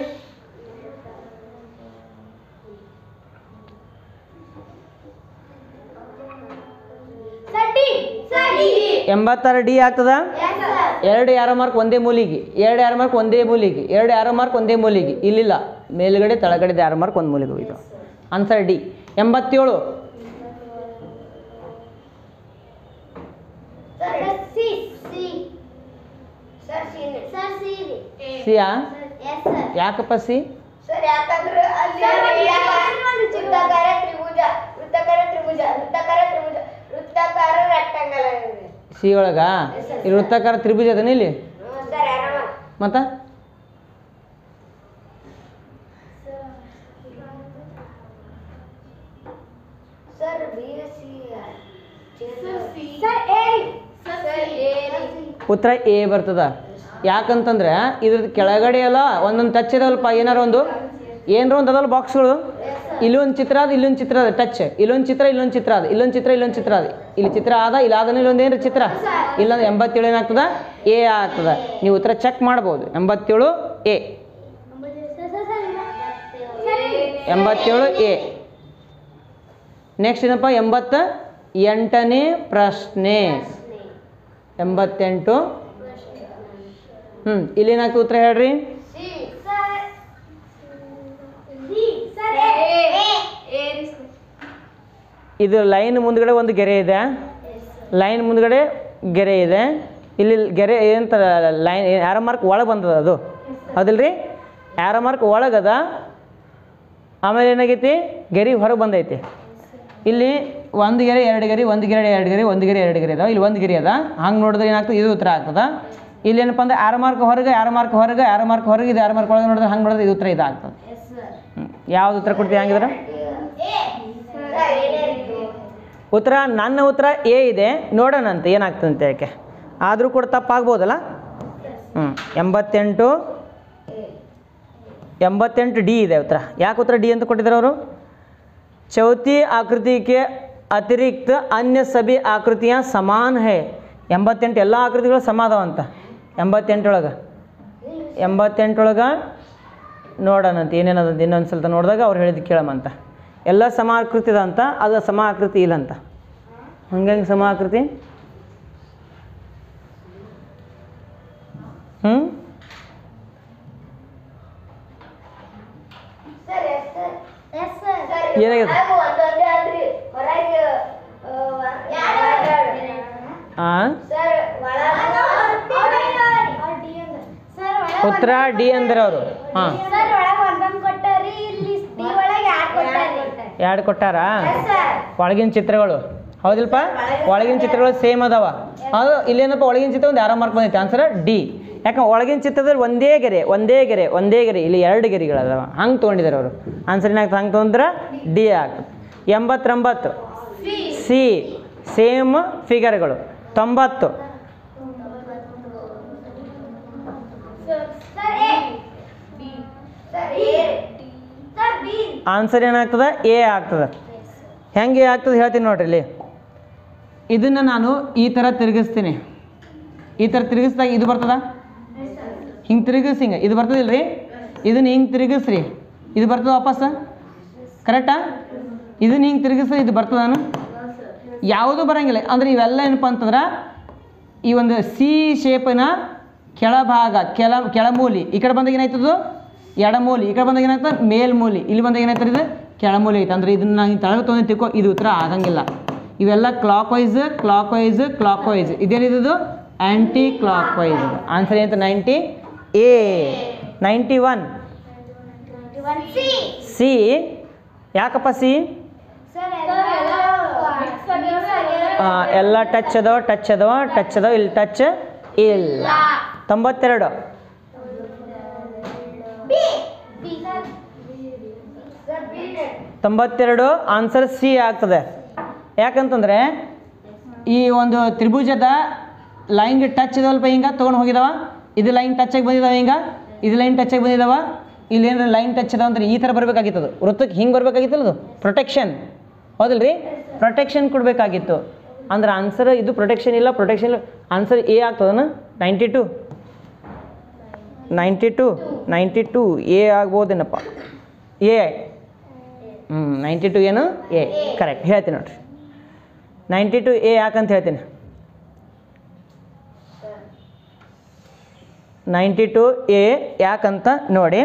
ಸರ್ ಡಿ ಸರ್ ಡಿ
ಎಂಬತ್ತಾರು ಡಿ ಆಗ್ತದ
ಎಸ್ ಸರ್
ಎರಡು ಯಾರೋ ಮಾರ್ಕ್ ಒಂದೇ ಮೂಲಿಗೆ ಎರಡು ಯಾರೋ ಮಾರ್ಕ್ ಒಂದೇ ಮೂಲಿಗೆ ಎರಡು ಯಾರೋ ಮಾರ್ಕ್ ಒಂದೇ ಮೂಲಿಗೆ ಇಲ್ಲಿಲ್ಲ ಮೇಲ್ಗಡೆ ತಳಗಡೆ ಯಾರೋ ಮಾರ್ಕ್ ಒಂದು ಮೂಲಿಗೆ ಹೋಯ್ತು ಆನ್ಸರ್ ಡಿ ಎಂಬತ್ತೇಳು
sir C C sir C sir C
ಸಿಯಾ
ಎಸ್ ಸರ್
ಯಾಕಪ್ಪ ಸಿ
ಸರ್ ಯಾಕಂದ್ರೆ ಅಲ್ಲಿ ವೃತ್ತಾಕಾರ ತ್ರಿಭುಜ ವೃತ್ತಾಕಾರ ತ್ರಿಭುಜ ವೃತ್ತಾಕಾರ ತ್ರಿಭುಜ ವೃತ್ತಾಕಾರ ರೆಕ್ಟಾಂಗಲ್
ಸಿ ಒಳಗ ಇಲ್ಲಿ ವೃತ್ತಾಕಾರ ತ್ರಿಭುಜ ಅದನ್ನ ಇಲ್ಲಿ
ಸರ್ ಆರಾಮ
ಮತ್ತು
ಸರ್ ಏರಿ
ಉತ್ತರ ಎ ಬರ್ತದ ಯಾಕಂತಂದ್ರೆ ಇದ್ರದ್ದು ಕೆಳಗಡೆ ಎಲ್ಲ ಒಂದೊಂದು ಟಚ್ ಇದಾವಲ್ಪ ಏನಾರ ಒಂದು ಏನಾರ ಒಂದು ಅದಲ್ಲ ಬಾಕ್ಸ್ಗಳು ಇಲ್ಲೊಂದು ಚಿತ್ರ ಅದ ಇಲ್ಲೊಂದು ಚಿತ್ರ ಅದ ಟಚ್ ಇಲ್ಲೊಂದು ಚಿತ್ರ ಇಲ್ಲೊಂದು ಚಿತ್ರ ಅದ ಇಲ್ಲೊಂದು ಚಿತ್ರ ಇಲ್ಲೊಂದು ಚಿತ್ರ ಅದ ಇಲ್ಲಿ ಚಿತ್ರ ಆದ ಇಲ್ಲ ಆದನ ಇಲ್ಲೊಂದು ಏನ್ರ ಚಿತ್ರ ಇಲ್ಲೊಂದು ಎಂಬತ್ತೇಳು ಏನಾಗ್ತದ ಎ ಆಗ್ತದ ನೀವು ಉತ್ತರ ಚೆಕ್ ಮಾಡ್ಬೋದು ಎಂಬತ್ತೇಳು ಎ ಎಂಬತ್ತೇಳು ಎ ನೆಕ್ಸ್ಟ್ ಏನಪ್ಪ ಎಂಬತ್ತ ಎಂಟನೇ ಪ್ರಶ್ನೆ ಎಂಬತ್ತೆಂಟು ಹ್ಞೂ ಇಲ್ಲೇನಾಗ್ತದೆ ಉತ್ತರ ಹೇಳ್ರಿ
ಸರ್
ಇದು ಲೈನ್ ಮುಂದ್ಗಡೆ ಒಂದು ಗೆರೆ ಇದೆ ಲೈನ್ ಮುಂದ್ಗಡೆ ಗೆರೆ ಇದೆ ಇಲ್ಲಿ ಗೆರೆ ಏನಂತ ಲೈನ್ ಆ್ಯರೋ ಮಾರ್ಕ್ ಒಳಗೆ ಬಂದದ ಅದು ಹೌದಿಲ್ರಿ ಆ್ಯರೋ ಮಾರ್ಕ್ ಒಳಗದ ಆಮೇಲೆ ಏನಾಗೈತಿ ಗೆರೆ ಹೊರಗೆ ಬಂದೈತಿ ಇಲ್ಲಿ ಒಂದು ಗೆರೆ ಎರಡು ಗೆರೆ ಒಂದು ಗೆರೆ ಎರಡು ಗೆರೆ ಒಂದು ಗೆರೆ ಎರಡು ಗೆರೆ ಅದಾವ ಇಲ್ಲಿ ಒಂದು ಗೆರೆ ಅದ ಹಂಗೆ ನೋಡಿದ್ರೆ ಏನಾಗ್ತದೆ ಇದು ಉತ್ತರ ಆಗ್ತದ ಇಲ್ಲಿ ಏನಪ್ಪ ಅಂದ್ರೆ ಆರು ಮಾರ್ಕ್ ಹೊರಗೆ ಆರು ಮಾರ್ಕ್ ಹೊರಗೆ ಆರು ಮಾರ್ಕ್ ಹೊರಗೆ ಇದು ಆರು ಮಾರ್ಕ್ ಒಳಗೆ ನೋಡಿದ್ರೆ ಹಂಗೆ ನೋಡಿದ್ರೆ ಇದು ಉತ್ತರ ಇದಾಗ್ತದೆ ಹ್ಞೂ ಯಾವ್ದು ಉತ್ತರ ಕೊಡ್ತೀವಿ ಹಂಗಿದ್ರೆ ಉತ್ತರ ನನ್ನ ಉತ್ತರ ಎ ಇದೆ ನೋಡೋಣಂತೆ ಏನಾಗ್ತದಂತ ಯಾಕೆ ಆದರೂ ಕೂಡ ತಪ್ಪಾಗ್ಬೋದಲ್ಲ ಹ್ಞೂ ಎಂಬತ್ತೆಂಟು ಎಂಬತ್ತೆಂಟು ಡಿ ಇದೆ ಉತ್ತರ ಯಾಕೆ ಉತ್ತರ ಡಿ ಅಂತ ಕೊಟ್ಟಿದ್ದಾರೆ ಅವರು ಚೌತಿ ಆಕೃತಿ के अतिरिक्त अन्य सभी आकृतियाँ समान है ಎಂಬತ್ತೆಂಟು ಎಲ್ಲ ಆಕೃತಿಗಳು ಸಮ ಅದಾವಂತ ಎಂಬತ್ತೆಂಟೊಳಗೆ ಎಂಬತ್ತೆಂಟೊಳಗೆ ನೋಡೋಣಂತ ಏನೇನದಂತ ಇನ್ನೊಂದು ಸಲ ನೋಡಿದಾಗ ಅವ್ರು ಹೇಳಿದ್ದು ಕೇಳಮಂತ ಎಲ್ಲ ಸಮ ಆಕೃತಿ ಅದ ಅಂತ ಅದು ಸಮ ಆಕೃತಿ ಇಲ್ಲಂತ ಹಂಗಂಗೆ ಸಮ ಆಕೃತಿ ಹ್ಞೂ ಏನಾಗಿದೆ?
ಒಂದೊಂದೇ ಆದ್ರಿ ಹೊರಗೆ
ಹಾಂ
ಸರ್
ಉತ್ತರ ಡಿ ಅಂದ್ರೆ ಅವರು ಹಾಂ
ಸರ್ ಒಳಗೆ ಒಂದೊಂದು ಕೊಟ್ಟಾರಿ ಇಲ್ಲಿ ಡಿ ಒಳಗೆ ಯಾರು ಕೊಟ್ಟಾರಿ
ಎರಡು ಕೊಟ್ಟಾರಾ
ಸರ್
ಒಳಗಿನ ಚಿತ್ರಗಳು ಹೌದಿಲ್ಪ ಒಳಗಿನ ಚಿತ್ರಗಳು ಸೇಮ್ ಅದಾವ ಅದು ಇಲ್ಲೇನಪ್ಪ ಒಳಗಿನ ಚಿತ್ರ ಒಂದು ಯಾರೋ ಮಾರ್ಕ್ ಬಂದೈತೆ ಆನ್ಸರ್ ಡಿ ಯಾಕಂದ್ರೆ ಒಳಗಿನ ಚಿತ್ರದಲ್ಲಿ ಒಂದೇ ಗೆರೆ ಒಂದೇ ಗೆರೆ ಒಂದೇ ಗೆರೆ ಇಲ್ಲಿ ಎರಡು ಗೆರೆಗಳದಾವ ಹಂಗೆ ತೊಗೊಂಡಿದ್ದಾರೆ ಅವರು ಆನ್ಸರ್ ಏನಾಗ್ತದೆ ಹಂಗೆ ತೊಗೊಂಡ್ರೆ ಡಿ ಆಗ್ತದೆ ಎಂಬತ್ತೊಂಬತ್ತು ಸಿ ಸೇಮ್ ಫಿಗರ್ಗಳು ತೊಂಬತ್ತು
sir A
sir A
sir B
answer ಏನಾಗ್ತದೆ ಎ ಆಗ್ತದೆ ಹೆಂಗೆ ಆಗ್ತದೆ ಹೇಳ್ತೀನಿ ನೋಡ್ರಿ ಇಲ್ಲಿ ಇದನ್ನು ನಾನು ಈ ಥರ ತಿರುಗಿಸ್ತೀನಿ ಈ ಥರ ತಿರುಗಿಸಿದಾಗ ಇದು ಬರ್ತದ ಹಿಂಗೆ ತಿರುಗಿಸಿ ಹಿಂಗೆ ಇದು ಬರ್ತದಿಲ್ಲ ರೀ ಇದನ್ನ ಹಿಂಗೆ ತಿರುಗಿಸ್ರಿ ಇದು ಬರ್ತದ ವಾಪಸ್ ಕರೆಕ್ಟಾ ಇದನ್ನ ಹಿಂಗೆ ತಿರುಗಿಸ್ರಿ ಇದು ಬರ್ತದಾನು ಯಾವುದೂ ಬರಂಗಿಲ್ಲ ಅಂದ್ರೆ ಇವೆಲ್ಲ ಏನಪ್ಪ ಅಂತಂದ್ರೆ ಈ ಒಂದು ಸಿ ಶೇಪಿನ ಕೆಳಭಾಗ ಕೆಳ ಕೆಳಮೂಲಿ ಈ ಕಡೆ ಬಂದಾಗ ಏನಾಯ್ತದು ಎಡಮೂಲಿ ಈ ಕಡೆ ಬಂದಾಗ ಏನಾಯ್ತದೆ ಮೇಲ್ಮೂಲಿ ಇಲ್ಲಿ ಬಂದಾಗ ಏನಾಯ್ತದೆ ಇದು ಕೆಳಮೂಲಿ ಐತೆ ಅಂದ್ರೆ ಇದನ್ನ ನಾವು ತಳಗ ತೊಗೊಂಡು ತಿಳ್ಕೊ ಇದು ಉತ್ತರ ಆಗಂಗಿಲ್ಲ ಇವೆಲ್ಲ clockwise clockwise clockwise ಇದೇನಿದು ಆ್ಯಂಟಿ ಕ್ಲಾಕ್ ವೈಸ್ ಆನ್ಸರ್ ಏನಂತ ninety A ninety one
one C
C ಯಾಕಪ್ಪ ಸಿ
ಸರ್ ಎಲ್ಲ ಮಿಕ್ಸ್
ಆ, ಎಲ್ಲ ಟಚ್ ಅದಾವ ಟಚ್ ಅದಾವ ಟಚ್ ಅದಾವ ಇಲ್ಲಿ ಟಚ್ ಇಲ್ಲ ತೊಂಬತ್ತೆರಡು
B B sir
sir B
ತೊಂಬತ್ತೆರಡು ಆನ್ಸರ್ ಸಿ ಆಗ್ತದೆ ಯಾಕಂತಂದರೆ ಈ ಒಂದು ತ್ರಿಭುಜದ ಲೈನ್ಗೆ ಟಚ್ ಇದವಲ್ಪ ಹಿಂಗೆ ತೊಗೊಂಡು ಹೋಗಿದಾವ ಇದು ಲೈನ್ ಟಚ್ ಆಗಿ ಬಂದಿದಾವ ಹಿಂಗೆ ಇದು ಲೈನ್ ಟಚ್ ಆಗಿ ಬಂದಿದಾವ ಇಲ್ಲಿ ಏನಾರ ಲೈನ್ ಟಚ್ ಅದಾವ ಅಂದ್ರೆ ಈ ಥರ ಬರಬೇಕಾಗಿತ್ತು ಅದು ವೃತ್ತಕ್ಕೆ ಹಿಂಗೆ ಬರಬೇಕಾಗಿತ್ತಲ್ಲ ಅದು ಪ್ರೊಟೆಕ್ಷನ್ ಹೌದಿಲ್ರಿ ಪ್ರೊಟೆಕ್ಷನ್ ಕೊಡಬೇಕಾಗಿತ್ತು ಅಂದ್ರೆ ಆನ್ಸರ್ ಇದು ಪ್ರೊಟೆಕ್ಷನ್ ಇಲ್ಲ ಪ್ರೊಟೆಕ್ಷನ್ ಇಲ್ಲ ಆನ್ಸರ್ ಎ ಆಗ್ತದನ ninety two ninety two ninety two A ಆಗ್ಬೋದೇನಪ್ಪ ಎ ಹ್ಞೂ ನೈಂಟಿ ಟು ಏನು ಎ ಕರೆಕ್ಟ್ ಹೇಳ್ತೀನಿ ನೋಡ್ರಿ ನೈಂಟಿ ಟು ಎ ಯಾಕಂತ ಹೇಳ್ತೀನಿ ನೈಂಟಿ ಟು ಎ ಯಾಕಂತ ನೋಡಿ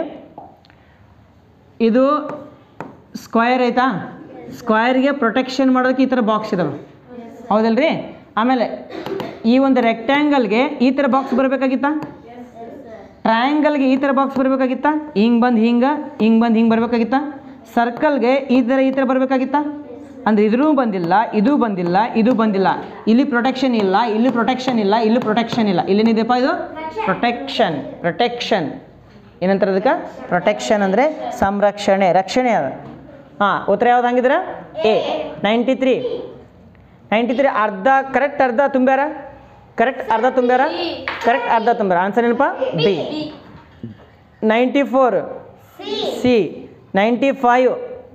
ಇದು ಸ್ಕ್ವಯರ್ ಐತಾ ಸ್ಕ್ವಯರ್ಗೆ ಪ್ರೊಟೆಕ್ಷನ್ ಮಾಡೋದಕ್ಕೆ ಈ ಥರ ಬಾಕ್ಸ್ ಇದಾವೆ ಹೌದಲ್ರಿ ಆಮೇಲೆ ಈ ಒಂದು ರೆಕ್ಟ್ಯಾಂಗಲ್ಗೆ ಈ ಥರ ಬಾಕ್ಸ್ ಬರಬೇಕಾಗಿತ್ತಾ ಟ್ರಯಾಂಗಲ್ಗೆ ಈ ಥರ ಬಾಕ್ಸ್ ಬರಬೇಕಾಗಿತ್ತಾ ಹಿಂಗೆ ಬಂದು ಹಿಂಗೆ ಹಿಂಗೆ ಬಂದು ಹಿಂಗೆ ಬರಬೇಕಾಗಿತ್ತಾ ಸರ್ಕಲ್ಗೆ ಈ ಥರ ಈ ಥರ ಬರಬೇಕಾಗಿತ್ತಾ ಅಂದರೆ ಇದ್ರೂ ಬಂದಿಲ್ಲ ಇದು ಬಂದಿಲ್ಲ ಇದು ಬಂದಿಲ್ಲ ಇಲ್ಲಿ ಪ್ರೊಟೆಕ್ಷನ್ ಇಲ್ಲ ಇಲ್ಲಿ ಪ್ರೊಟೆಕ್ಷನ್ ಇಲ್ಲ ಇಲ್ಲಿ ಪ್ರೊಟೆಕ್ಷನ್ ಇಲ್ಲ ಇಲ್ಲೇನಿದೆಪ್ಪ ಇದು ಪ್ರೊಟೆಕ್ಷನ್ ಪ್ರೊಟೆಕ್ಷನ್ ಏನಂತಾರೆ ಅದಕ್ಕೆ ಪ್ರೊಟೆಕ್ಷನ್ ಅಂದರೆ ಸಂರಕ್ಷಣೆ ರಕ್ಷಣೆ ಅದ ಹಾಂ ಉತ್ತರ ಯಾವ್ದು ಹಂಗಿದ್ರೆ A ninety three ninety three ಅರ್ಧ ಕರೆಕ್ಟ್ ಅರ್ಧ ತುಂಬ್ಯಾರ ಕರೆಕ್ಟ್ ಅರ್ಧ ತುಂಬ್ಯಾರ ಕರೆಕ್ಟ್ ಅರ್ಧ ತುಂಬ್ಯಾರ ಆನ್ಸರ್ ಏನಪ್ಪ B ninety four C ninety five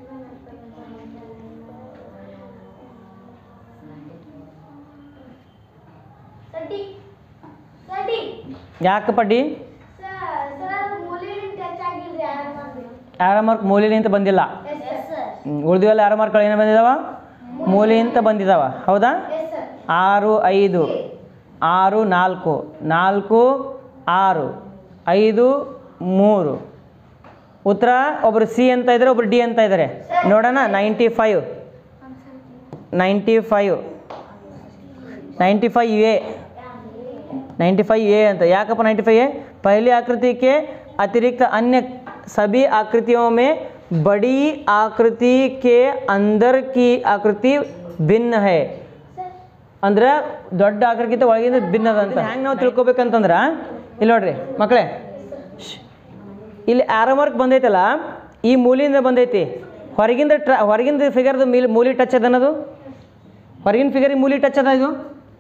sir D sir D
ಯಾಕಪ್ಪ ಡಿ
ಸರ್ ಸರ್ ಮೂಲೆಯಲ್ಲಿ ಟಚ್ ಆಗಿಲ್ರಿ ಯಾರು ಮಾಡ್ರಿ
ಯಾರ ಮಾರ್ಕ್ ಮೂಲಿನಿಂದ ಬಂದಿಲ್ಲ
ಎಸ್ ಸರ್
ಉಳಿದಿವೆಲ್ಲ ಯಾರ ಮಾರ್ಕ್ಗಳು ಏನು ಬಂದಿದಾವ ಮೂಲಿಂತ ಬಂದಿದಾವ ಹೌದಾ
ಎಸ್ ಸರ್
ಆರು ಐದು ಆರು ನಾಲ್ಕು ನಾಲ್ಕು ಆರು ಐದು ಮೂರು ಉತ್ತರ ಒಬ್ಬರು ಸಿ ಅಂತ ಇದ್ದಾರೆ ಒಬ್ರು ಡಿ ಅಂತ ಇದ್ದಾರೆ ನೋಡೋಣ ninety five ninety five ninety five A ninety five A अंत याकप नाइन्टी फाइव ए पहली आकृति के अतिरिक्त अन्य सभी आकृतियों में बड़ी आकृति के अंदर की आकृति भिन्न है ಅಂದ್ರೆ ದೊಡ್ಡ ಆಕೃತಿಗಿಂತ ಒಳಗಿಂದ ಭಿನ್ನ ಅದ ಅಂತ ಹೆಂಗೆ ನಾವು ತಿಳ್ಕೊಬೇಕಂತಂದ್ರೆ ಇಲ್ಲಿ ನೋಡ್ರಿ ಮಕ್ಕಳೇ ಶ್ಶ್. ಇಲ್ಲಿ ಆರೋ ಮಾರ್ಕ್ ಬಂದೈತಲ್ಲ ಈ ಮೂಲಿಯಿಂದ ಬಂದೈತಿ ಹೊರಗಿಂದ ಟ್ರ ಹೊರಗಿಂದ ಫಿಗರ್ದು ಮೀಲ್ ಮೂಲಿ ಟಚ್ ಅದ ಅನ್ನೋದು ಹೊರಗಿನ ಫಿಗರಿಗೆ ಮೂಲಿ ಟಚ್ ಅದ ಇದು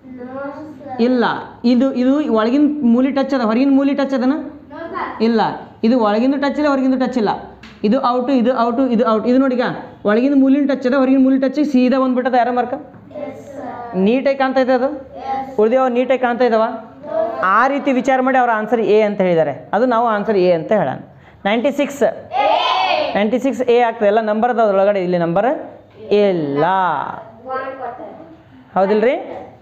ಇಲ್ಲ ಇದು ಇದು ಒಳಗಿನ ಮೂಲಿ ಟಚ್ ಅದ ಹೊರಗಿನ ಮೂಲಿ ಟಚ್ ಅದನ
ನೋ ಸರ್
ಇಲ್ಲ ಇದು ಒಳಗಿಂದ ಟಚ್ ಇಲ್ಲ ಹೊರಗಿಂದ ಟಚ್ ಇಲ್ಲ ಇದು ಔಟು ಇದು ಔಟು ಇದು ಔಟ್ ಇದು ನೋಡಿ ಈಗ ಒಳಗಿನ ಮೂಲಿನ ಟಚ್ ಅದ ಹೊರಗಿನ ಮೂಲಿ ಟಚ್ ಸೀದಾ ಬಂದ್ಬಿಟ್ಟದ ಯಾರ ಮಾರ್ಕ
ಎಸ್ ಸರ್
ನೀಟಾಗಿ ಕಾಣ್ತಾ ಇದೆ ಅದು ಉಳಿದವ ನೀಟಾಗಿ ಕಾಣ್ತಾ ಇದ್ದಾವ ಆ ರೀತಿ ವಿಚಾರ ಮಾಡಿ ಅವ್ರ ಆನ್ಸರ್ ಎ ಅಂತ ಹೇಳಿದ್ದಾರೆ ಅದು ನಾವು ಆನ್ಸರ್ ಎ ಅಂತ ಹೇಳೋಣ ninety six ninety six A ಆಗ್ತದೆ ಎಲ್ಲ ನಂಬರ್ ಅದಾವ ಒಳಗಡೆ ಇಲ್ಲಿ ನಂಬರ್ ಇಲ್ಲ
ಒನ್ ಕೊಡ್ತಾರೆ
ಹೌದಿಲ್ರಿ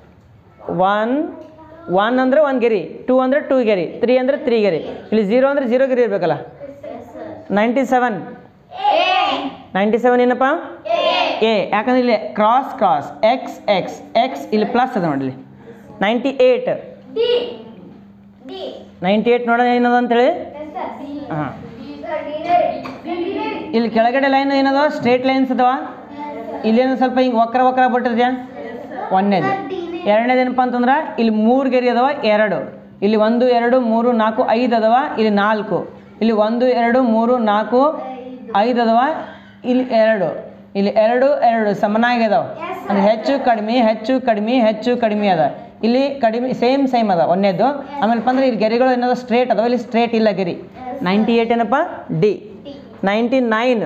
ಒನ್ ಒನ್ ಅಂದರೆ ಒಂದು ಗೆರಿ ಟೂ ಅಂದರೆ ಟೂ ಗೆರಿ ತ್ರೀ ಅಂದರೆ ತ್ರೀ ಗೆರಿ ಇಲ್ಲಿ ಜೀರೋ ಅಂದರೆ ಜೀರೋ ಗೆರಿ ಇರಬೇಕಲ್ಲ
yes sir
ninety seven ninety seven ಏನಪ್ಪ ಎ ಯಾಕಂದ್ರೆ ಇಲ್ಲಿ cross cross X X X ಇಲ್ಲಿ ಪ್ಲಸ್ ಅದ ನೋಡಿ ಇಲ್ಲಿ ninety eight
D D
ninety eight ನೋಡೋಣ ಏನದ ಅಂತೇಳಿ
ಎಸ್ ಸರ್ ಡಿ
ಹಾಂ
ಸರ್ ಡಿನರಿ ಡಿನರಿ
ಇಲ್ಲಿ ಕೆಳಗಡೆ ಲೈನ್ ಏನದ ಸ್ಟ್ರೇಟ್ ಲೈನ್ಸ್ ಅದಾವ ಇಲ್ಲೇನು ಸ್ವಲ್ಪ ಹಿಂಗೆ ವಕ್ರ ವಕ್ರ ಬಿಟ್ಟಿದ್ಯಾ ಒಂದನೇದು ಎರಡನೇದು ಏನಪ್ಪ ಅಂತಂದ್ರೆ ಇಲ್ಲಿ ಮೂರು ಗೆರೆ ಅದಾವ ಎರಡು ಇಲ್ಲಿ ಒಂದು ಎರಡು ಮೂರು ನಾಲ್ಕು ಐದು ಅದಾವ ಇಲ್ಲಿ ನಾಲ್ಕು ಇಲ್ಲಿ ಒಂದು ಎರಡು ಮೂರು ನಾಲ್ಕು ಐದು ಅದಾವ ಇಲ್ಲಿ ಎರಡು ಇಲ್ಲಿ ಎರಡು ಎರಡು ಸಮನಾಗಿ ಅದಾವ ಅಂದ್ರೆ ಹೆಚ್ಚು ಕಡಿಮೆ ಹೆಚ್ಚು ಕಡಿಮೆ ಹೆಚ್ಚು ಕಡಿಮೆ ಅದ ಇಲ್ಲಿ ಕಡಿಮೆ ಸೇಮ್ ಸೇಮ್ ಅದ ಒಂದೇದು ಆಮೇಲೆ ಅಂದ್ರೆ ಇಲ್ಲಿ ಗೆರೆಗಳು ಏನದ ಸ್ಟ್ರೇಟ್ ಅದಾವ ಇಲ್ಲಿ ಸ್ಟ್ರೇಟ್ ಇಲ್ಲ ಗೆರಿ ನೈಂಟಿ ಏಯ್ಟ್ ಏನಪ್ಪ ಡಿ ನೈಂಟಿ ನೈನ್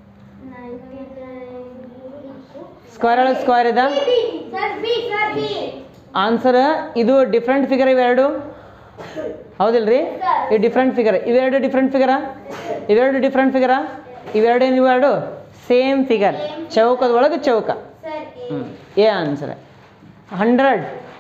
ಸ್ಕ್ವೇರ್ ಒಳಗೆ ಸ್ಕ್ವೇರ್ ಇದೆ
sir B sir B
answer ಇದು ಡಿಫ್ರೆಂಟ್ ಫಿಗರ್ ಇವೆರಡು ಹೌದಿಲ್ರಿ ಈ ಡಿಫ್ರೆಂಟ್ ಫಿಗರ್ ಇವೆರಡು ಡಿಫ್ರೆಂಟ್ ಫಿಗರಾ ಇವೆರಡು ಡಿಫ್ರೆಂಟ್ ಫಿಗರಾ ಇವೆರಡು ಏನು ಇವೆರಡು ಸೇಮ್ ಫಿಗರ್ ಚೌಕದ ಒಳಗೆ ಚೌಕ
ಸರ್ ಎ
ಹ್ಞೂ ಏ ಆನ್ಸರ್ ಹಂಡ್ರೆಡ್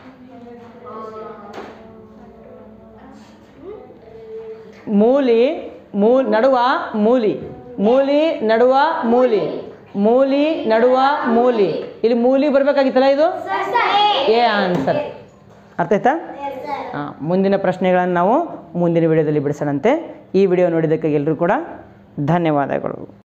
ಮೂಲಿ ಮೂ ನಡುವ ಮೂಲಿ ಮೂಲಿ ನಡುವ ಮೂಲಿ ಮೂಲಿ ನಡುವ ಮೂಲಿ ಇಲ್ಲಿ ಮೂಲಿ ಬರಬೇಕಾಗಿತ್ತಲ್ಲ ಇದು
sir sir A
A answer ಅರ್ಥ ಆಯ್ತಾ
ಎಸ್ ಸರ್
ಆ, ಮುಂದಿನ ಪ್ರಶ್ನೆಗಳನ್ನು ನಾವು ಮುಂದಿನ ವಿಡಿಯೋದಲ್ಲಿ ಬಿಡಿಸೋಣಂತೆ ಈ ವಿಡಿಯೋ ನೋಡಿದ್ದಕ್ಕೆ ಎಲ್ಲರೂ ಕೂಡ ಧನ್ಯವಾದಗಳು